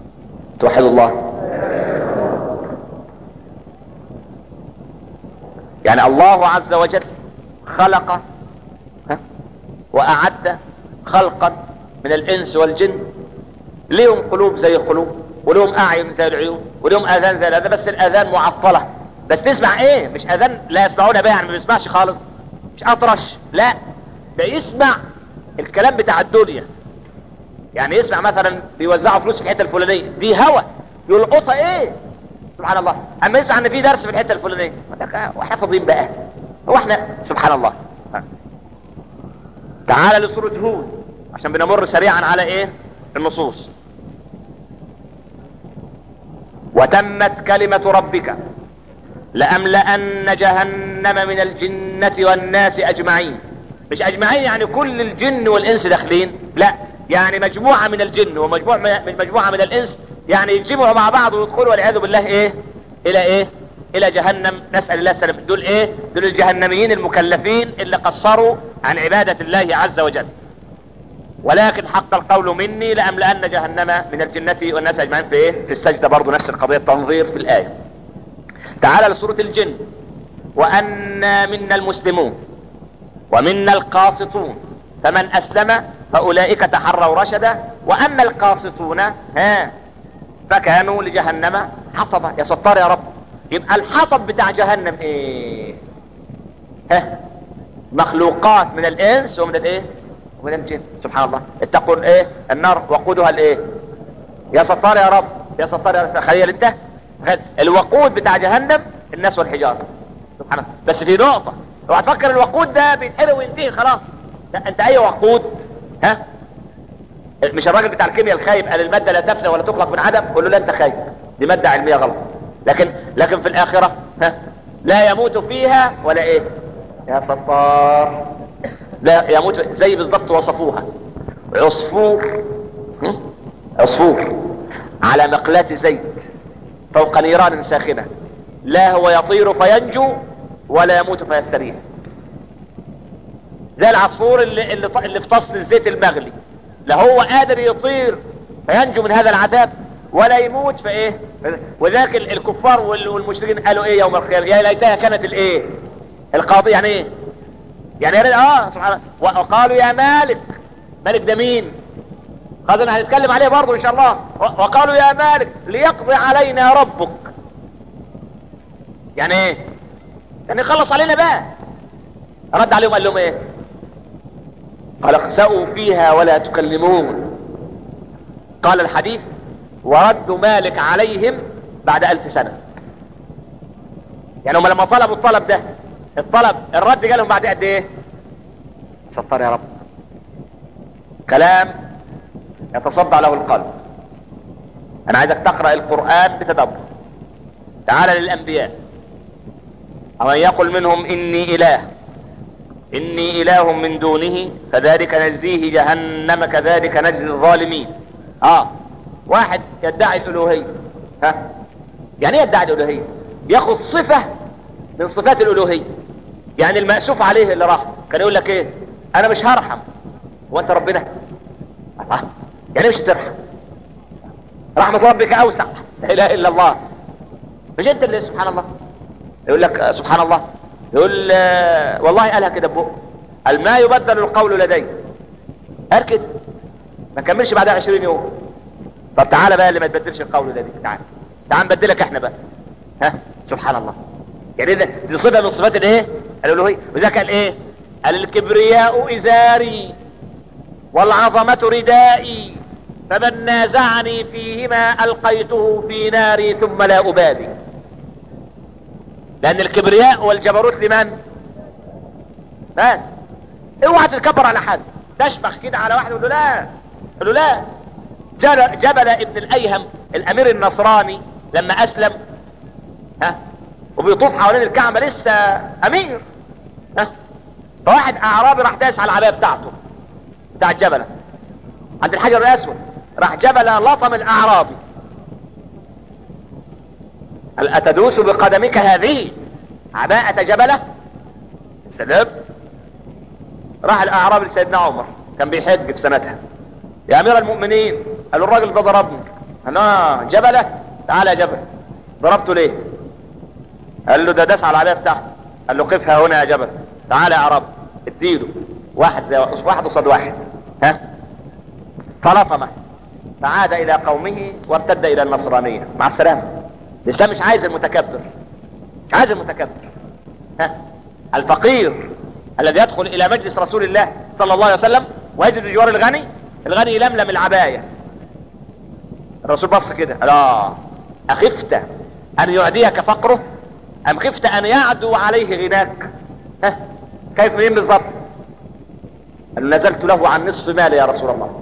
توحد الله يعني الله عز وجل خلق ها؟ واعد خلقا من الانس والجن ليهم قلوب زي القلوب ولهم اعين زي العيون ولهم اذان زي الاذان بس الاذان معطله بس تسمع ايه مش اذان لا يسمعون بها يعني ما بيسمعش خالص مش اطرش لا ده يسمع الكلام بتاع الدنيا يعني يسمع مثلا بيوزعوا فلوس في الحته الفلانيه دي هوا يلقطها ايه سبحان الله اما يسمع ان في درس في الحته الفلانيه واحنا فاضيين بقى هو احنا سبحان الله تعال لسوره هود عشان بنمر سريعا على ايه النصوص وتمت كلمة ربك لأملأن جهنم من الجنة والناس أجمعين مش أجمعين يعني كل الجن والإنس داخلين لا يعني مجموعة من الجن ومجموعة من مجموعة من الإنس يعني يجمعوا مع بعض ويدخلوا والعياذ بالله إيه إلى إيه إلى جهنم نسأل الله السلامة دول إيه دول الجهنميين المكلفين اللي قصروا عن عبادة الله عز وجل ولكن حق القول مني لأملأن جهنم من الجنة والناس أجمعين في إيه؟ في السجدة برضو نفس القضية التنظير في الآية تعال لسورة الجن وأنا منا المسلمون ومنا القاسطون فمن أسلم فأولئك تحروا رشدا وأما القاسطون ها فكانوا لجهنم حطبا يا ستار يا رب يبقى الحطب بتاع جهنم ايه ها مخلوقات من الانس ومن الايه ومن الجن سبحان الله اتقوا الايه النار وقودها الايه يا ستار يا رب يا ستار يا رب تخيل انت الوقود بتاع جهنم الناس والحجاره سبحان الله بس في نقطه اوعى تفكر الوقود ده بيتحرق وينتهي خلاص لا انت اي وقود ها مش الراجل بتاع الكيمياء الخايب قال الماده لا تفنى ولا تخلق من عدم قول له لا انت خايب دي ماده علميه غلط لكن لكن في الاخره ها لا يموت فيها ولا ايه يا ستار لا يموت زي بالضبط وصفوها عصفور عصفور على مقلاة زيت فوق نيران ساخنة لا هو يطير فينجو ولا يموت فيستريح زي العصفور اللي, اللي, اللي في طص الزيت المغلي لا هو قادر يطير فينجو من هذا العذاب ولا يموت فايه وذاك الكفار والمشركين قالوا ايه يوم القيامه يا ليتها كانت الايه القاضي يعني ايه يعني يا اه سبحان الله وقالوا يا مالك مالك ده مين قالوا هنتكلم عليه برضه ان شاء الله وقالوا يا مالك ليقضي علينا ربك يعني ايه يعني يخلص علينا بقى رد عليهم قال لهم ايه قال اخسأوا فيها ولا تكلمون قال الحديث ورد مالك عليهم بعد ألف سنة يعني هم لما طلبوا الطلب ده الطلب الرد جالهم بعد قد ايه ستار يا رب كلام يتصدع له القلب انا عايزك تقرأ القرآن بتدبر تعال للانبياء ومن يقل منهم اني اله اني اله من دونه فذلك نجزيه جهنم كذلك نجزي الظالمين اه واحد يدعي الالوهية ها يعني ايه يدعي الالوهية ياخذ صفة من صفات الالوهية يعني المأسوف عليه اللي راح كان يقول لك ايه انا مش هرحم هو انت ربنا الله يعني مش ترحم رحمة ربك اوسع لا اله الا الله مش انت اللي سبحان الله يقول لك سبحان الله يقول آه والله قالها كده بقى قال ما يبدل القول لدي قال كده ما كملش بعدها 20 يوم طب تعالى بقى اللي ما تبدلش القول لدي تعال تعال نبدلك احنا بقى ها سبحان الله يعني ده دي صفه من صفات الايه الالوهيه وذاك قال ايه قال الكبرياء ازاري والعظمه ردائي فمن نازعني فيهما القيته في ناري ثم لا ابالي لان الكبرياء والجبروت لمن من اوعى تتكبر على حد تشمخ كده على واحد وتقول له لا قال له لا جبل, جبل ابن الايهم الامير النصراني لما اسلم ها وبيطوف حوالين الكعبه لسه امير ها فواحد اعرابي راح داس على العبايه بتاعته بتاع الجبل عند الحجر الاسود راح جبل لطم الاعرابي هل اتدوس بقدمك هذه عباءة جبلة سلام راح الاعرابي لسيدنا عمر كان بيحج في سنتها يا امير المؤمنين قال له الراجل ده ضربني انا جبلة تعالى يا جبل ضربته ليه قال له ده داس على العبايه بتاعته قال له قفها هنا يا جبل تعالى يا رب اديله واحد زي واحد قصاد واحد ها فلطمه فعاد الى قومه وارتد الى النصرانيه مع السلامه الاسلام مش عايز المتكبر مش عايز المتكبر ها الفقير الذي يدخل الى مجلس رسول الله صلى الله عليه وسلم ويجد بجوار الغني الغني يلملم العبايه الرسول بص كده لا اخفت ان يعديك فقره ام خفت ان يعدو عليه غناك ها كيف مين بالظبط قال له نزلت له عن نصف مالي يا رسول الله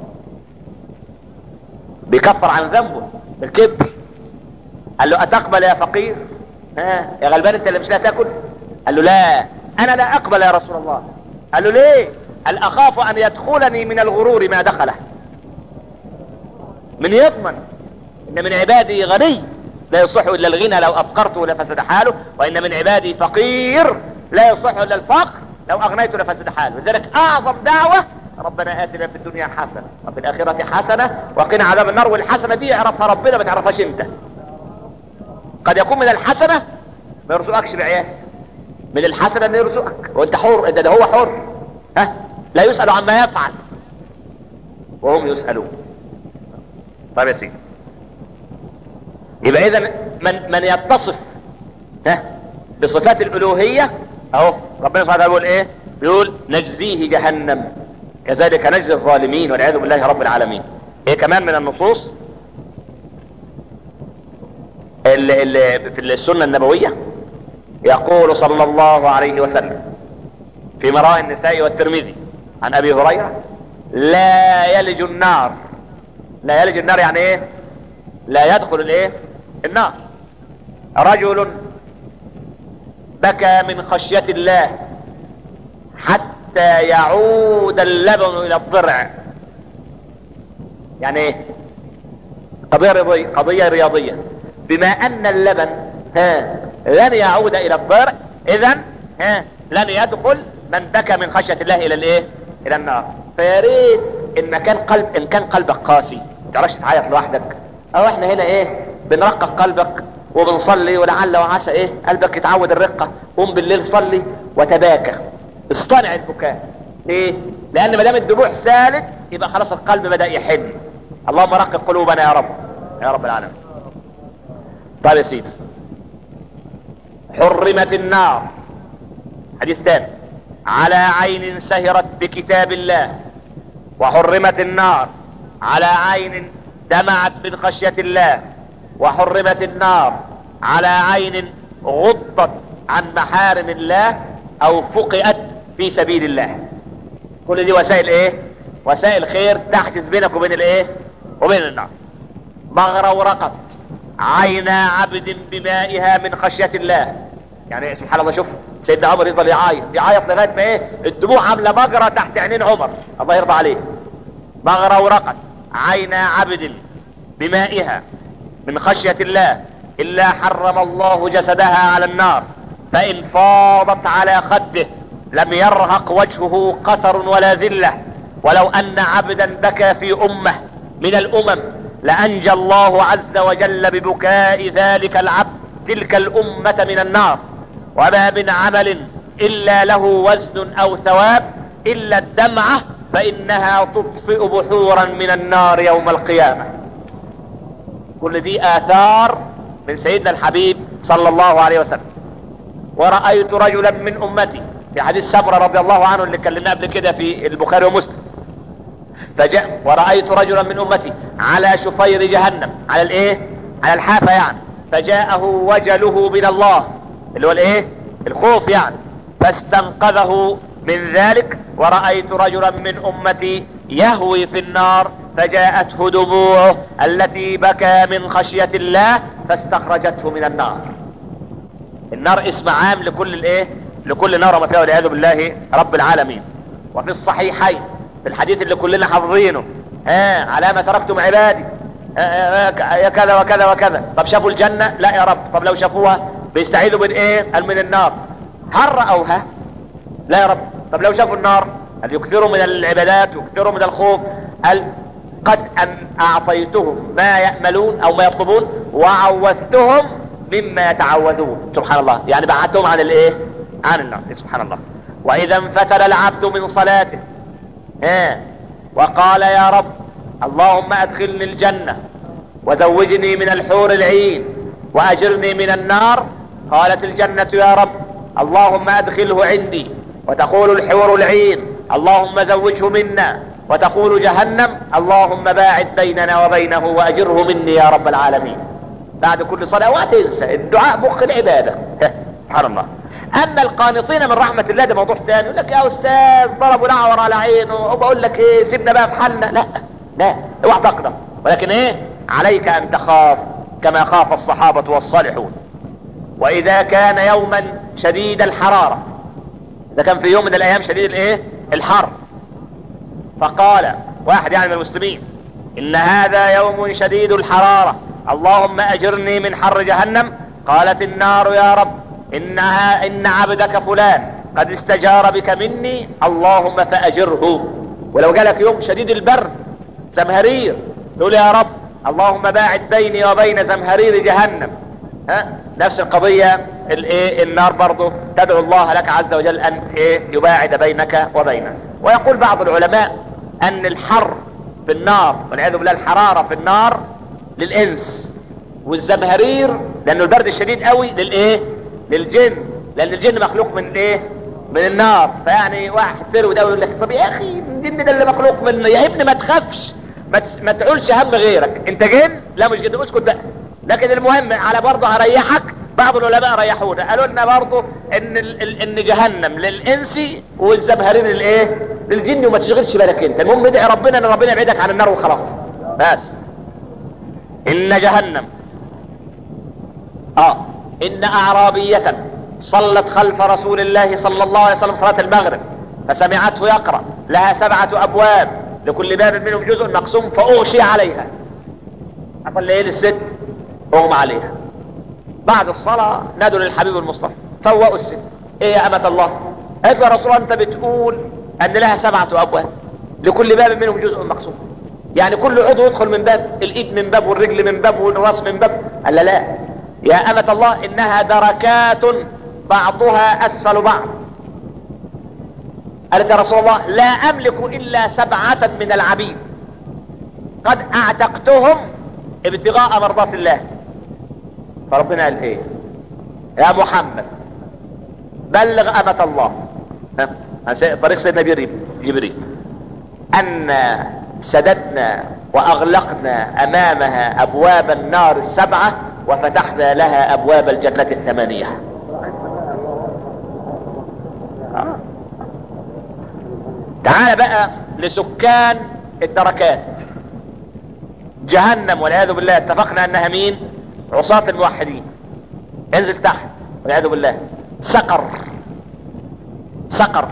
بيكفر عن ذنبه بالكبر قال له اتقبل يا فقير ها يا غلبان انت اللي مش لا تاكل قال له لا انا لا اقبل يا رسول الله قال له ليه قال اخاف ان يدخلني من الغرور ما دخله من يضمن ان من عبادي غني لا يصح الا الغنى لو افقرته لفسد حاله وان من عبادي فقير لا يصح الا الفقر لو اغنيته لفسد حاله لذلك اعظم دعوه ربنا اتنا في الدنيا حسنه وفي الاخره حسنه وقنا عذاب النار والحسنه دي يعرفها ربنا ما تعرفهاش انت قد يكون من الحسنه ما يرزقكش بعيال من الحسنه انه يرزقك وانت حر ده, ده هو حر ها لا يسال عما يفعل وهم يسالون طيب يا سيدي يبقى اذا من من يتصف ها بصفات الالوهيه اهو ربنا سبحانه وتعالى بيقول ايه بيقول نجزيه جهنم كذلك نجزي الظالمين والعياذ بالله رب العالمين ايه كمان من النصوص اللي, اللي في السنه النبويه يقول صلى الله عليه وسلم في مراء النساء والترمذي عن ابي هريره لا يلج النار لا يلج النار يعني ايه لا يدخل الايه النار رجل بكى من خشية الله حتى يعود اللبن الى الضرع يعني ايه قضية رياضية قضية رياضية بما ان اللبن ها لن يعود الى الضرع اذا ها لن يدخل من بكى من خشية الله الى الايه الى النار فيا ريت ان كان قلب ان كان قلبك قاسي ما تعرفش تعيط لوحدك او احنا هنا ايه بنرقق قلبك وبنصلي ولعل وعسى ايه قلبك يتعود الرقة قوم بالليل صلي وتباكى اصطنع البكاء ليه لان ما دام الدموع سالت يبقى خلاص القلب بدا يحن اللهم رقق قلوبنا يا رب يا رب العالمين طيب يا سيدي حرمت النار حديث ثاني على عين سهرت بكتاب الله وحرمت النار على عين دمعت من خشية الله وحرمت النار على عين غضت عن محارم الله او فقئت في سبيل الله كل دي وسائل ايه وسائل خير تحجز بينك وبين الايه وبين النار مغرورقت عين عبد بمائها من خشية الله يعني سبحان الله شوف سيدنا عمر يفضل يعيط يعيط لغايه ما ايه الدموع عامله مجرى تحت عينين عمر الله يرضى عليه مغرورقت عين عبد بمائها من خشية الله إلا حرم الله جسدها على النار فإن فاضت على خده لم يرهق وجهه قطر ولا ذلة ولو أن عبدا بكى في أمة من الأمم لأنجى الله عز وجل ببكاء ذلك العبد تلك الأمة من النار وما من عمل إلا له وزن أو ثواب إلا الدمعة فإنها تطفئ بحورا من النار يوم القيامة كل دي آثار من سيدنا الحبيب صلى الله عليه وسلم ورأيت رجلا من أمتي في حديث سمرة رضي الله عنه اللي كلمناه قبل كده في البخاري ومسلم فجاء ورأيت رجلا من أمتي على شفير جهنم على الايه على الحافة يعني فجاءه وجله من الله اللي هو الايه الخوف يعني فاستنقذه من ذلك ورأيت رجلا من أمتي يهوي في النار فجاءته دموعه التي بكى من خشية الله فاستخرجته من النار النار اسم عام لكل الايه لكل نار ما فيها والعياذ بالله رب العالمين وفي الصحيحين في الحديث اللي كلنا حافظينه ها على ما تركتم عبادي يا كذا وكذا وكذا طب شافوا الجنة لا يا رب طب لو شافوها بيستعيذوا من ايه قال من النار هل رأوها لا يا رب طب لو شافوا النار قال يكثروا من العبادات ويكثروا من الخوف قال قد ان اعطيتهم ما يأملون او ما يطلبون وعوذتهم مما يتعوذون سبحان الله يعني بعدتهم عن الايه عن النار سبحان الله واذا انفتل العبد من صلاته ها وقال يا رب اللهم ادخلني الجنة وزوجني من الحور العين واجرني من النار قالت الجنة يا رب اللهم ادخله عندي وتقول الحور العين اللهم زوجه منا وتقول جهنم اللهم باعد بيننا وبينه واجره مني يا رب العالمين بعد كل صلاة وتنسى الدعاء مخ العبادة سبحان الله اما القانطين من رحمة الله ده موضوع تاني يقول لك يا استاذ ضربوا نعور على عينه وبقول لك ايه سيبنا بقى في حالنا لا لا اوعى تقدم ولكن ايه عليك ان تخاف كما خاف الصحابة والصالحون واذا كان يوما شديد الحرارة اذا كان في يوم من الايام شديد الايه الحر فقال واحد يعني من المسلمين ان هذا يوم شديد الحرارة اللهم اجرني من حر جهنم قالت النار يا رب انها ان عبدك فلان قد استجار بك مني اللهم فاجره ولو جالك يوم شديد البرد زمهرير تقول يا رب اللهم باعد بيني وبين زمهرير جهنم ها نفس القضية الايه النار برضه تدعو الله لك عز وجل ان ايه يباعد بينك وبينه ويقول بعض العلماء ان الحر في النار والعياذ بالله الحرارة في النار للانس والزمهرير لانه البرد الشديد قوي للايه للجن لان الجن مخلوق من ايه من النار فيعني واحد فرو ده يقول لك طب يا اخي الجن ده اللي مخلوق منه يا ابني ما تخافش ما, تس... ما تعولش هم غيرك انت جن لا مش جن اسكت بقى لكن المهم على برضه هريحك بعض العلماء ريحونا قالوا لنا برضه ان ال... ال... ان جهنم للانس والزمهرير للايه للجن وما تشغلش بالك انت المهم ادعي ربنا ان ربنا يبعدك عن النار وخلاص بس ان جهنم اه ان اعرابية صلت خلف رسول الله صلى الله عليه وسلم صلاة المغرب فسمعته يقرأ لها سبعة ابواب لكل باب منهم جزء مقسوم فاغشي عليها حصل ايه للست اغمى عليها بعد الصلاة نادوا للحبيب المصطفى فوقوا الست ايه يا امة الله قالت له يا رسول الله انت بتقول ان لها سبعة ابواب لكل باب منهم جزء مقسوم يعني كل عضو يدخل من باب الايد من باب والرجل من باب والراس من باب قال لا لا يا أمة الله إنها دركات بعضها أسفل بعض قالت يا رسول الله لا أملك إلا سبعة من العبيد قد أعتقتهم ابتغاء مرضات الله فربنا قال إيه يا محمد بلغ أمة الله ها طريق سيدنا جبريل أن سددنا وأغلقنا أمامها أبواب النار السبعة وفتحنا لها ابواب الجنة الثمانية آه. تعال بقى لسكان الدركات جهنم والعياذ بالله اتفقنا انها مين عصاة الموحدين انزل تحت والعياذ بالله سقر سقر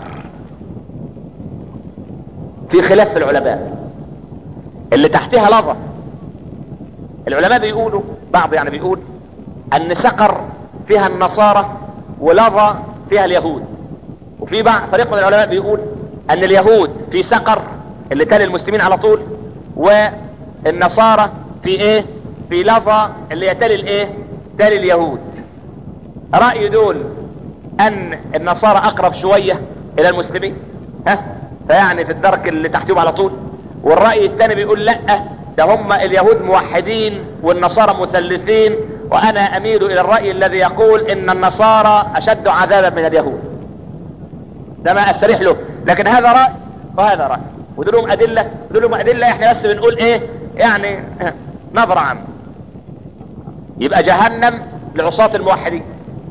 في خلاف في العلماء اللي تحتها لظى العلماء بيقولوا بعض يعني بيقول ان سقر فيها النصارى ولظى فيها اليهود وفي بعض فريق من العلماء بيقول ان اليهود في سقر اللي تالي المسلمين على طول والنصارى في ايه في لظى اللي يتالي الايه تالي اليهود رأي دول ان النصارى اقرب شوية الى المسلمين ها فيعني في الدرك اللي تحتهم على طول والرأي الثاني بيقول لا ده هم اليهود موحدين والنصارى مثلثين وانا اميل الى الرأي الذي يقول ان النصارى اشد عذابا من اليهود ده ما استريح له لكن هذا رأي وهذا رأي ودولهم ادلة ودولهم ادلة احنا بس بنقول ايه يعني نظرة عامة يبقى جهنم لعصاة الموحدين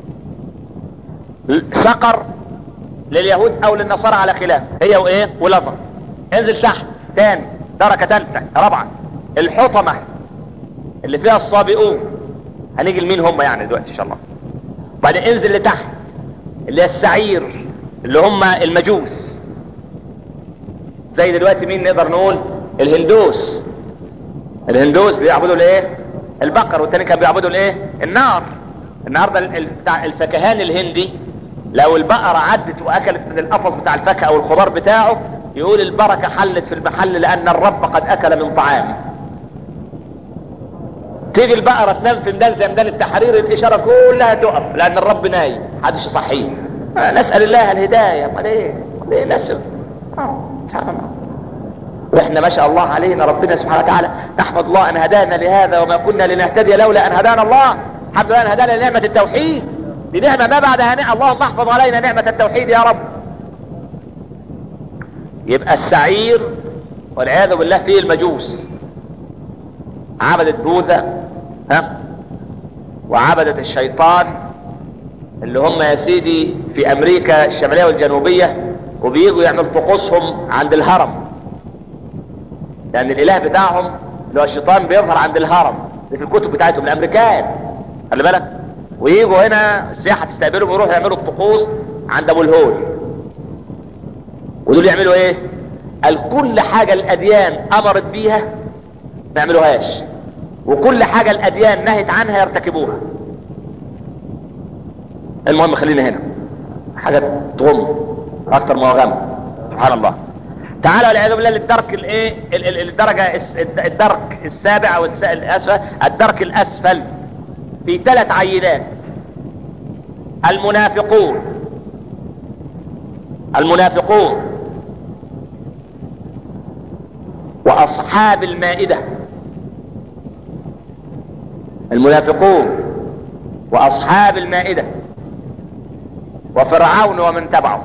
سقر لليهود او للنصارى على خلاف هي وايه ولظى انزل تحت تاني درجة ثالثة رابعة الحطمة اللي فيها الصابئون هنيجي لمين هم يعني دلوقتي ان شاء الله بعدين انزل لتحت اللي هي السعير اللي هم المجوس زي دلوقتي مين نقدر نقول الهندوس الهندوس بيعبدوا الايه البقر والتاني كانوا بيعبدوا الايه النار النهارده بتاع الفكهان الهندي لو البقرة عدت واكلت من القفص بتاع الفاكهة او الخضار بتاعه يقول البركة حلت في المحل لان الرب قد اكل من طعامه تيجي البقرة تنام في ميدان زي ميدان التحرير الاشارة كلها تقف لان الرب نايم محدش يصحيه نسأل الله الهداية امال ايه امال ايه نسأل واحنا ما شاء الله علينا ربنا سبحانه وتعالى نحمد الله ان هدانا لهذا وما كنا لنهتدي لولا ان هدانا الله الحمد لله ان هدانا لنعمة التوحيد دي نعمة ما بعدها نعمة اللهم احفظ علينا نعمة التوحيد يا رب يبقى السعير والعياذ بالله فيه المجوس عبدة بوذا ها وعبدة الشيطان اللي هم يا سيدي في امريكا الشمالية والجنوبية وبييجوا يعملوا طقوسهم عند الهرم لان الاله بتاعهم اللي هو الشيطان بيظهر عند الهرم اللي في الكتب بتاعتهم الامريكان خلي بالك ويجوا هنا السياحة تستقبلهم ويروحوا يعملوا الطقوس عند ابو الهول ودول يعملوا ايه قال كل حاجة الاديان امرت بيها ما يعملوهاش وكل حاجة الاديان نهت عنها يرتكبوها المهم خلينا هنا حاجة تغم اكتر ما هو غم سبحان الله تعالوا والعياذ بالله للدرك الايه ال- ال- الدرجة الس- الد- الدرك السابع او الس- الاسفل الدرك الاسفل في ثلاث عينات المنافقون المنافقون واصحاب المائدة المنافقون واصحاب المائدة وفرعون ومن تبعه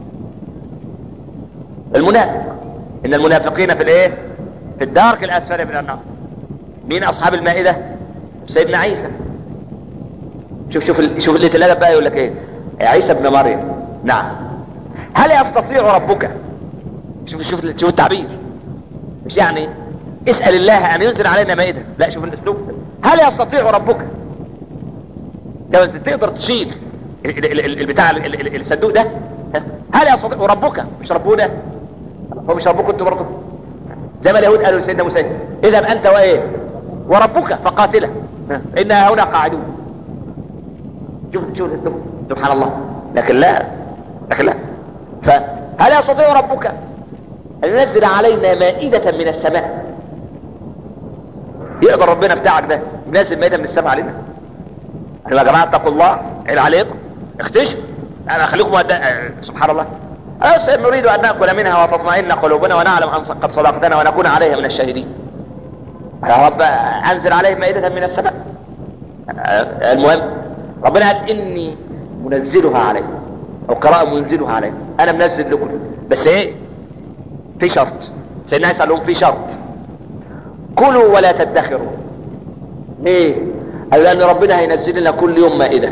المنافق ان المنافقين في الايه في الدارك الاسفل من النار مين اصحاب المائدة سيدنا عيسى شوف شوف ال- شوف اللي الادب بقى يقول لك ايه يا عيسى ابن مريم نعم هل يستطيع ربك شوف شوف شوف التعبير مش يعني اسال الله ان ينزل علينا مائده لا شوف الاسلوب هل يستطيع ربك لو انت تقدر تشيل ال- ال- ال- البتاع ال- ال- ال- الصندوق ده ها؟ هل يستطيع ربك مش ربنا هو مش ربكم انتوا برضه زي ما اليهود قالوا لسيدنا موسى اذهب انت وايه وربك فقاتله ها؟ انا هنا قاعدون شوف شوف الاسلوب سبحان الله لكن لا لكن لا فهل يستطيع ربك ان ينزل علينا مائدة من السماء يقدر ربنا بتاعك ده ينزل مائدة من السماء علينا يا جماعة اتقوا الله عيب عليكم اختشوا انا اخليكم أد... سبحان الله بس نريد ان ناكل منها وتطمئن قلوبنا ونعلم ان قد صدقتنا ونكون عليها من الشاهدين يا رب انزل عليهم مائدة من السماء المهم ربنا قال اني منزلها عليكم او قراءة منزلها عليكم انا منزل لكم بس ايه في شرط سيدنا عيسى قال لهم في شرط كلوا ولا تدخروا ليه قال لان ربنا هينزل لنا كل يوم مائدة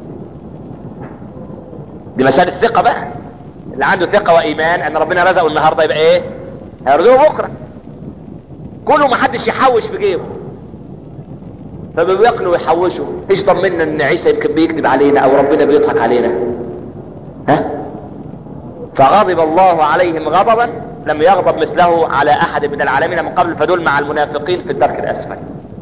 دي مسألة ثقة بقى اللي عنده ثقة وايمان ان ربنا رزقه النهاردة يبقى ايه هيرزقه بكرة كله ما حدش يحوش في جيبه فبياكلوا ويحوشوا ايش ضمننا ان عيسى يمكن بيكذب علينا او ربنا بيضحك علينا ها فغضب الله عليهم غضبا لم يغضب مثله على احد من العالمين من قبل فدول مع المنافقين في الدرك الاسفل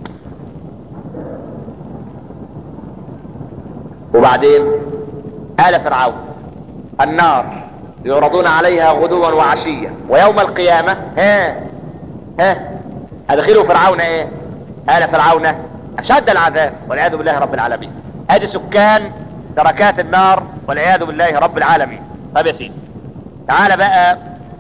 وبعدين آل فرعون النار يعرضون عليها غدوا وعشيا ويوم القيامة ها ها ادخلوا فرعون ايه آل فرعون اشد العذاب والعياذ بالله رب العالمين ادي سكان دركات النار والعياذ بالله رب العالمين طب يا سيدي تعال بقى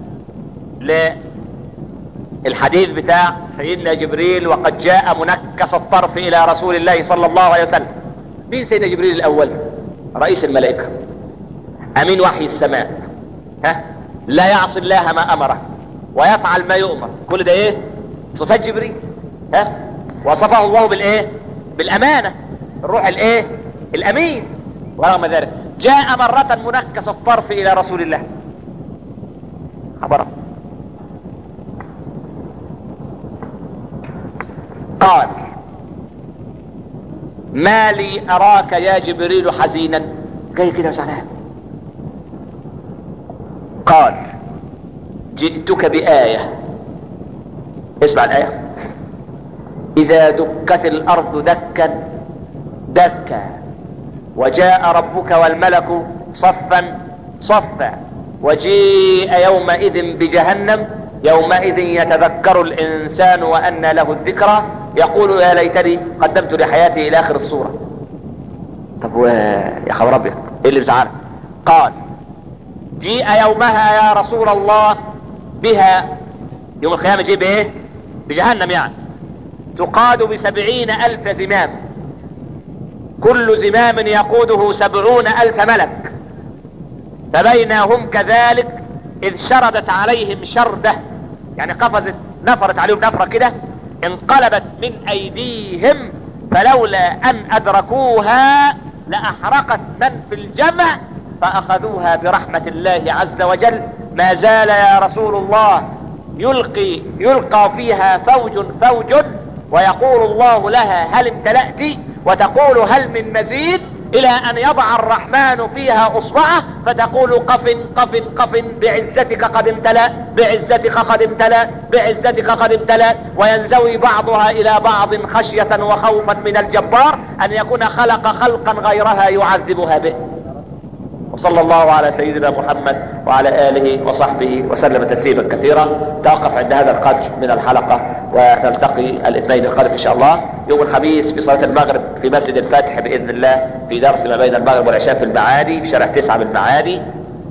للحديث بتاع سيدنا جبريل وقد جاء منكس الطرف الى رسول الله صلى الله عليه وسلم مين سيدنا جبريل الاول رئيس الملائكة امين وحي السماء ها لا يعصي الله ما امره ويفعل ما يؤمر كل ده ايه صفات جبريل ها وصفه الله بالايه بالامانة الروح الايه الامين ورغم ذلك جاء مرة منكس الطرف الى رسول الله خبره قال ما لي اراك يا جبريل حزينا جاي كده زعلان قال جئتك بآية اسمع الآية إذا دكت الأرض دكا دكا وجاء ربك والملك صفا صفا وجيء يومئذ بجهنم يومئذ يتذكر الإنسان وأن له الذكرى يقول يا ليتني قدمت لحياتي إلى آخر الصورة طب و... يا خبر أبيض إيه اللي مزعلك قال جيء يومها يا رسول الله بها يوم القيامة جيء بايه بجهنم يعني تقاد بسبعين ألف زمام كل زمام يقوده سبعون ألف ملك فبينهم كذلك إذ شردت عليهم شردة يعني قفزت نفرت عليهم نفرة كده انقلبت من أيديهم فلولا أن أدركوها لأحرقت من في الجمع فأخذوها برحمة الله عز وجل ما زال يا رسول الله يلقي يلقى فيها فوج فوج ويقول الله لها هل امتلأت وتقول هل من مزيد الى ان يضع الرحمن فيها اصبعه فتقول قف قف قف بعزتك قد امتلأ بعزتك قد امتلأ بعزتك قد امتلأ وينزوي بعضها الى بعض خشية وخوفا من الجبار ان يكون خلق خلقا غيرها يعذبها به وصلى الله على سيدنا محمد وعلى آله وصحبه وسلم تسليما كثيرا توقف عند هذا القدر من الحلقة ونلتقي الاثنين القادم إن شاء الله يوم الخميس في صلاة المغرب في مسجد الفتح بإذن الله في درس ما بين المغرب والعشاء في المعادي في شارع تسعة بالمعادي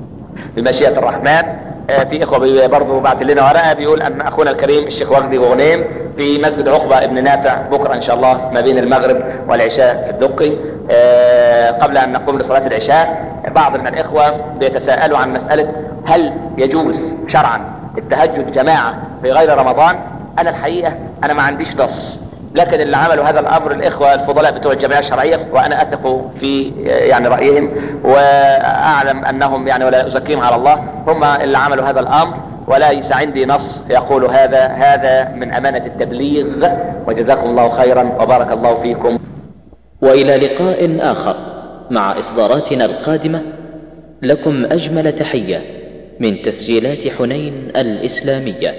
بمشيئة الرحمن آه، في اخوة برضه بعت لنا ورقة بيقول ان اخونا الكريم الشيخ وجدي وغنيم في مسجد عقبة ابن نافع بكرة ان شاء الله ما بين المغرب والعشاء في الدقي آه، قبل ان نقوم لصلاة العشاء بعض من الاخوة بيتساءلوا عن مسألة هل يجوز شرعا التهجد جماعة في غير رمضان انا الحقيقة انا ما عنديش نص لكن اللي عملوا هذا الامر الاخوة الفضلاء بتوع الجمعية الشرعية وانا اثق في يعني رأيهم واعلم انهم يعني ولا ازكيهم على الله هم اللي عملوا هذا الامر وليس عندي نص يقول هذا هذا من امانة التبليغ وجزاكم الله خيرا وبارك الله فيكم والى لقاء اخر مع اصداراتنا القادمة لكم اجمل تحية من تسجيلات حنين الاسلامية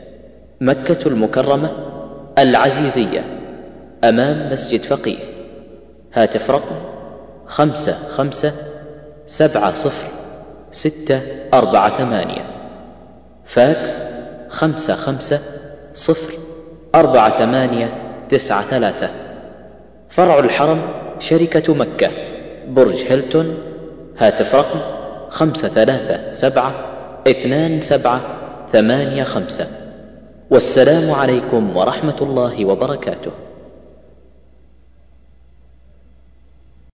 مكة المكرمة العزيزية أمام مسجد فقيه هاتف رقم خمسة خمسة سبعة صفر ستة أربعة ثمانية فاكس خمسة خمسة صفر أربعة ثمانية تسعة ثلاثة فرع الحرم شركة مكة برج هيلتون هاتف رقم خمسة ثلاثة سبعة اثنان سبعة ثمانية خمسة والسلام عليكم ورحمة الله وبركاته